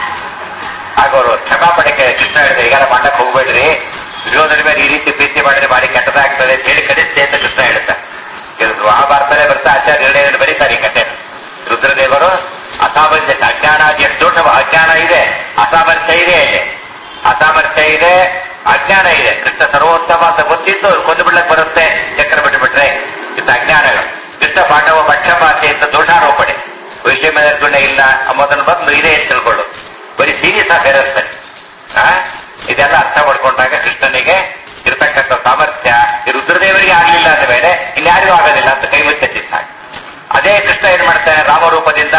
ಆಗ ಅವರು ಕ್ಷಮಾಪಣೆಗೆ ಕೃಷ್ಣ ಹೇಳಿದ್ರೆ ಈಗ ಮಾಡಕ್ ಹೋಗ್ಬೇಡ್ರಿ ವಿರೋಧದ ಮೇಲೆ ಈ ರೀತಿ ಪ್ರೀತಿ ಮಾಡಿದ್ರೆ ಭಾರಿ ಕೆಟ್ಟದಾಗ್ತದೆ ಅಂತ ಹೇಳಿ ಕಡಿಸ್ತೆ ಅಂತ ಕೃಷ್ಣ ಹೇಳ್ತಾರೆ ಇದು ಮಹಾಭಾರತನೇ ಬರ್ತಾ ಆಚಾರ್ಯ ನಿರ್ಣಯದಲ್ಲಿ ಬರೀತಾರೆ ಈ ಕಥೆ ರುದ್ರದೇವರು ಅಸಾಮರ್ಥ್ಯ ಅಜ್ಞಾನಾದಿ ಎಷ್ಟು ದೊಡ್ಡ ಅಜ್ಞಾನ ಇದೆ ಅಸಾಮರ್ಥ್ಯ ಇದೆ ಇಲ್ಲಿ ಅಸಾಮರ್ಥ್ಯ ಇದೆ ಅಜ್ಞಾನ ಇದೆ ಕೃಷ್ಣ ಸರ್ವೋತ್ತಮ ಅಂತ ಗೊತ್ತಿದ್ದು ಕೊಂದು ಬಿಡ್ಲಕ್ ಬರುತ್ತೆ ಚಕ್ರ ಬಿಟ್ಟು ಬಿಟ್ರೆ ಇಂಥ ಅಜ್ಞಾನಗಳು ಕೃಷ್ಣ ಪಾಂಡವ ಪಕ್ಷಪಾತಿ ಅಂತ ದೋಷಾರೋಪಣೆ ವೈಷಮ್ಯ ಗುಣ ಇಲ್ಲ ಮೊದಲು ಬಂದು ಇದೆ ಅಂತ ತಿಳ್ಕೊಳ್ಳು ಬರೀ ಸೀರಿಯಸ್ ಆಗಿ ಇರುತ್ತೆ ಆ? ಇದೆಲ್ಲ ಅರ್ಥ ಮಾಡ್ಕೊಂಡಾಗ ಕೃಷ್ಣನಿಗೆ ಇರತಕ್ಕಂಥ ಸಾಮರ್ಥ್ಯ ಈ ರುದ್ರದೇವರಿಗೆ ಆಗ್ಲಿಲ್ಲ ಅಂದ ಮೇಲೆ ಇನ್ಯಾರಿಗೂ ಆಗೋದಿಲ್ಲ ಅಂತ ಕೈ ಮುಚ್ಚೆತ್ತಿದ್ದ ಅದೇ ಕೃಷ್ಣ ಏನ್ ಮಾಡ್ತಾನೆ ರಾಮರೂಪದಿಂದ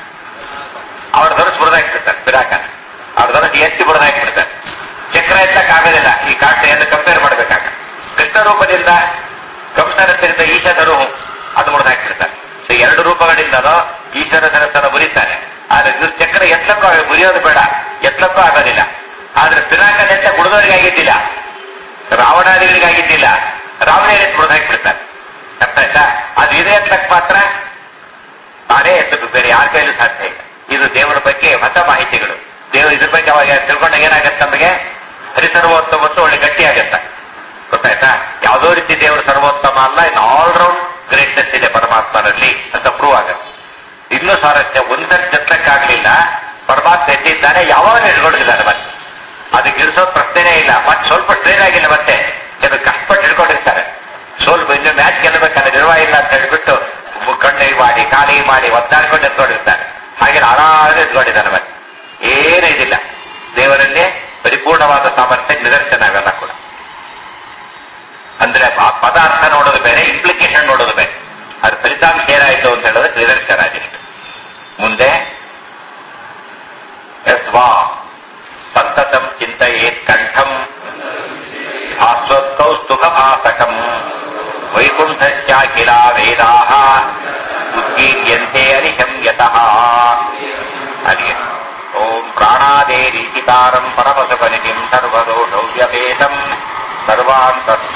ಅವ್ರ ಧನುಸ್ ಬುಡದಾಕ್ಬಿಡ್ತಾರೆ ಬಿರಾಕನ ಅವ್ರ ಧನುಸ್ ಎತ್ತಿ ಬುಡದಾಕ್ಬಿಡ್ತಾರೆ ಚಕ್ರ ಎತ್ತಕ್ ಆಗೋದಿಲ್ಲ ಈ ಕಾಟೆಯನ್ನು ಕಂಪೇರ್ ಮಾಡ್ಬೇಕಾಗ ಕೃಷ್ಣ ರೂಪದಿಂದ ಕಂಸನ ತಿರುತ ಈಶ ಧನು ಅದು ಮುರಿದಾಕ್ಬಿಡ್ತಾರೆ ಸೊ ಎರಡು ರೂಪಗಳಿಂದನೂ ಈಶ್ವರ ಧನಸ್ಸನ್ನು ಮುರಿತಾನೆ ಆದ್ರೆ ಇದು ಚಕ್ರ ಎತ್ತಕ್ಕೂ ಆಗ- ಮುರಿಯೋದು ಬೇಡ ಎತ್ತಕ್ಕೂ ಆಗೋದಿಲ್ಲ ಆದ್ರೆ ಪಿನಾಕಲ್ ಎತ್ತ ಗುಡಿದವರಿಗೆ ಆಗಿದ್ದಿಲ್ಲ ರಾವಣಾದಿಗಳಿಗೆ ಆಗಿದ್ದಿಲ್ಲ ರಾವಣ ಎತ್ತು ಮುರಿದು ಹಾಕ್ಬಿಡ್ತಾರೆ ಅರ್ಥ ಆಯ್ತಾ ಅದು ಇದೆ ಎತ್ತಕ್ಕೆ ಮಾತ್ರ ತಾನೇ ಎತ್ತಬೇಕು ಬೇರೆ ಯಾರ ಕೈಲೂ ಸಾಧ್ಯ ಇಲ್ಲ ಇದು ದೇವರ ಬಗ್ಗೆ ಹೊಸ ಮಾಹಿತಿಗಳು ದೇವರು ಇದ್ರ ಬಗ್ಗೆ ಅವಾಗ ತಿಳ್ಕೊಂಡಾಗ ಏನಾಗತ್ತೆ ನಮಗೆ ಹರಿಸರ್ವೋತ್ತಮತ್ತು ಒಳ್ಳೆ ಗಟ್ಟಿ ಆಗತ್ತ ಗೊತ್ತಾಯ್ತಾ ಯಾವುದೋ ರೀತಿ ದೇವರು ಸರ್ವೋತ್ತಮ ಅಲ್ಲ ಇನ್ ಆಲ್ ರೌಂಡ್ ಗ್ರೇಟ್ನೆಸ್ ಇದೆ ಪರಮಾತ್ಮನಲ್ಲಿ ಅಂತ ಪ್ರೂವ್ ಆಗತ್ತೆ ಇನ್ನೂ ಸ್ವಾರಸ್ಯ ಒಂದರ ಜತ್ತಕ್ಕಾಗ್ಲಿಲ್ಲ ಪರಮಾತ್ಮ ಎದ್ದಿದ್ದಾನೆ ಯಾವಾಗ ಹಿಡ್ಕೊಂಡಿದ್ದಾನೆ ಮತ್ತೆ ಅದಕ್ಕೆ ಇಳಿಸೋದು ಪ್ರಶ್ನೆನೇ ಇಲ್ಲ ಮತ್ತೆ ಸ್ವಲ್ಪ ಟ್ರೈನ್ ಆಗಿಲ್ಲ ಮತ್ತೆ ಇದು ಕಷ್ಟಪಟ್ಟು ಹಿಡ್ಕೊಂಡಿರ್ತಾರೆ ಸ್ವಲ್ಪ ಇನ್ನು ಮ್ಯಾಚ್ ಗೆಲ್ಲಬೇಕಾದ್ರೆ ನಿರ್ವಾಹ ಇಲ್ಲ ಅಂತ ಹೇಳ್ಬಿಟ್ಟು ಕಣ್ಣು ಮಾಡಿ ಕಾಲಿ ಮಾಡಿ ಒದ್ದಾಡ್ಕೊಂಡು ಎತ್ಕೊಂಡಿರ್ತಾರೆ ಹಾಗೆ ಆರಾಮ ಎತ್ಕೊಂಡಿದ್ದಾನೆ ಮತ್ತೆ ಏನೂ ಇದಿಲ್ಲ ದೇವರಲ್ಲಿ ಪರಿಪೂರ್ಣವಾದ ಸಾಮರ್ಥ್ಯ ನಿದರ್ಶನ ಅವೆಲ್ಲ ಕೂಡ ಅಂದ್ರೆ ಆ ಪದಾರ್ಥ ನೋಡೋದು ಬೇರೆ ಇಂಪ್ಲಿಕೇಶನ್ ನೋಡೋದು ಬೇರೆ ಅದು ಫಲಿತಾಂಶ ಏನಾಯ್ತು ಅಂತ ಹೇಳೋದು ನಿದರ್ಶನ ಅದಿಷ್ಟು ಮುಂದೆ ಯಸ್ವಾ ಸಂತತಂ ಚಿಂತೆಯೇತ್ ಕಂಠಂ ಭಾಸ್ವತ್ಕೌಸ್ತುಕಭಾಸಕಂ ವೈಕುಂಠಶ್ಚಾಖಿಲಾ ವೇದಾಃ ಉದ್ಗೀರ್ಯಂತೆ ಅನಿಶಂ ಯತಃ ಅಲ್ಲಿಗೆ ಓಂ ಪ್ರಾಣಾದೇರೀಚಿತಾರಂ ಪರಮಸುಖನಿಧಿಂ ಸರ್ವದೋಷವ್ಯಪೇತಂ ಸರ್ವಾಂತಸ್ಥ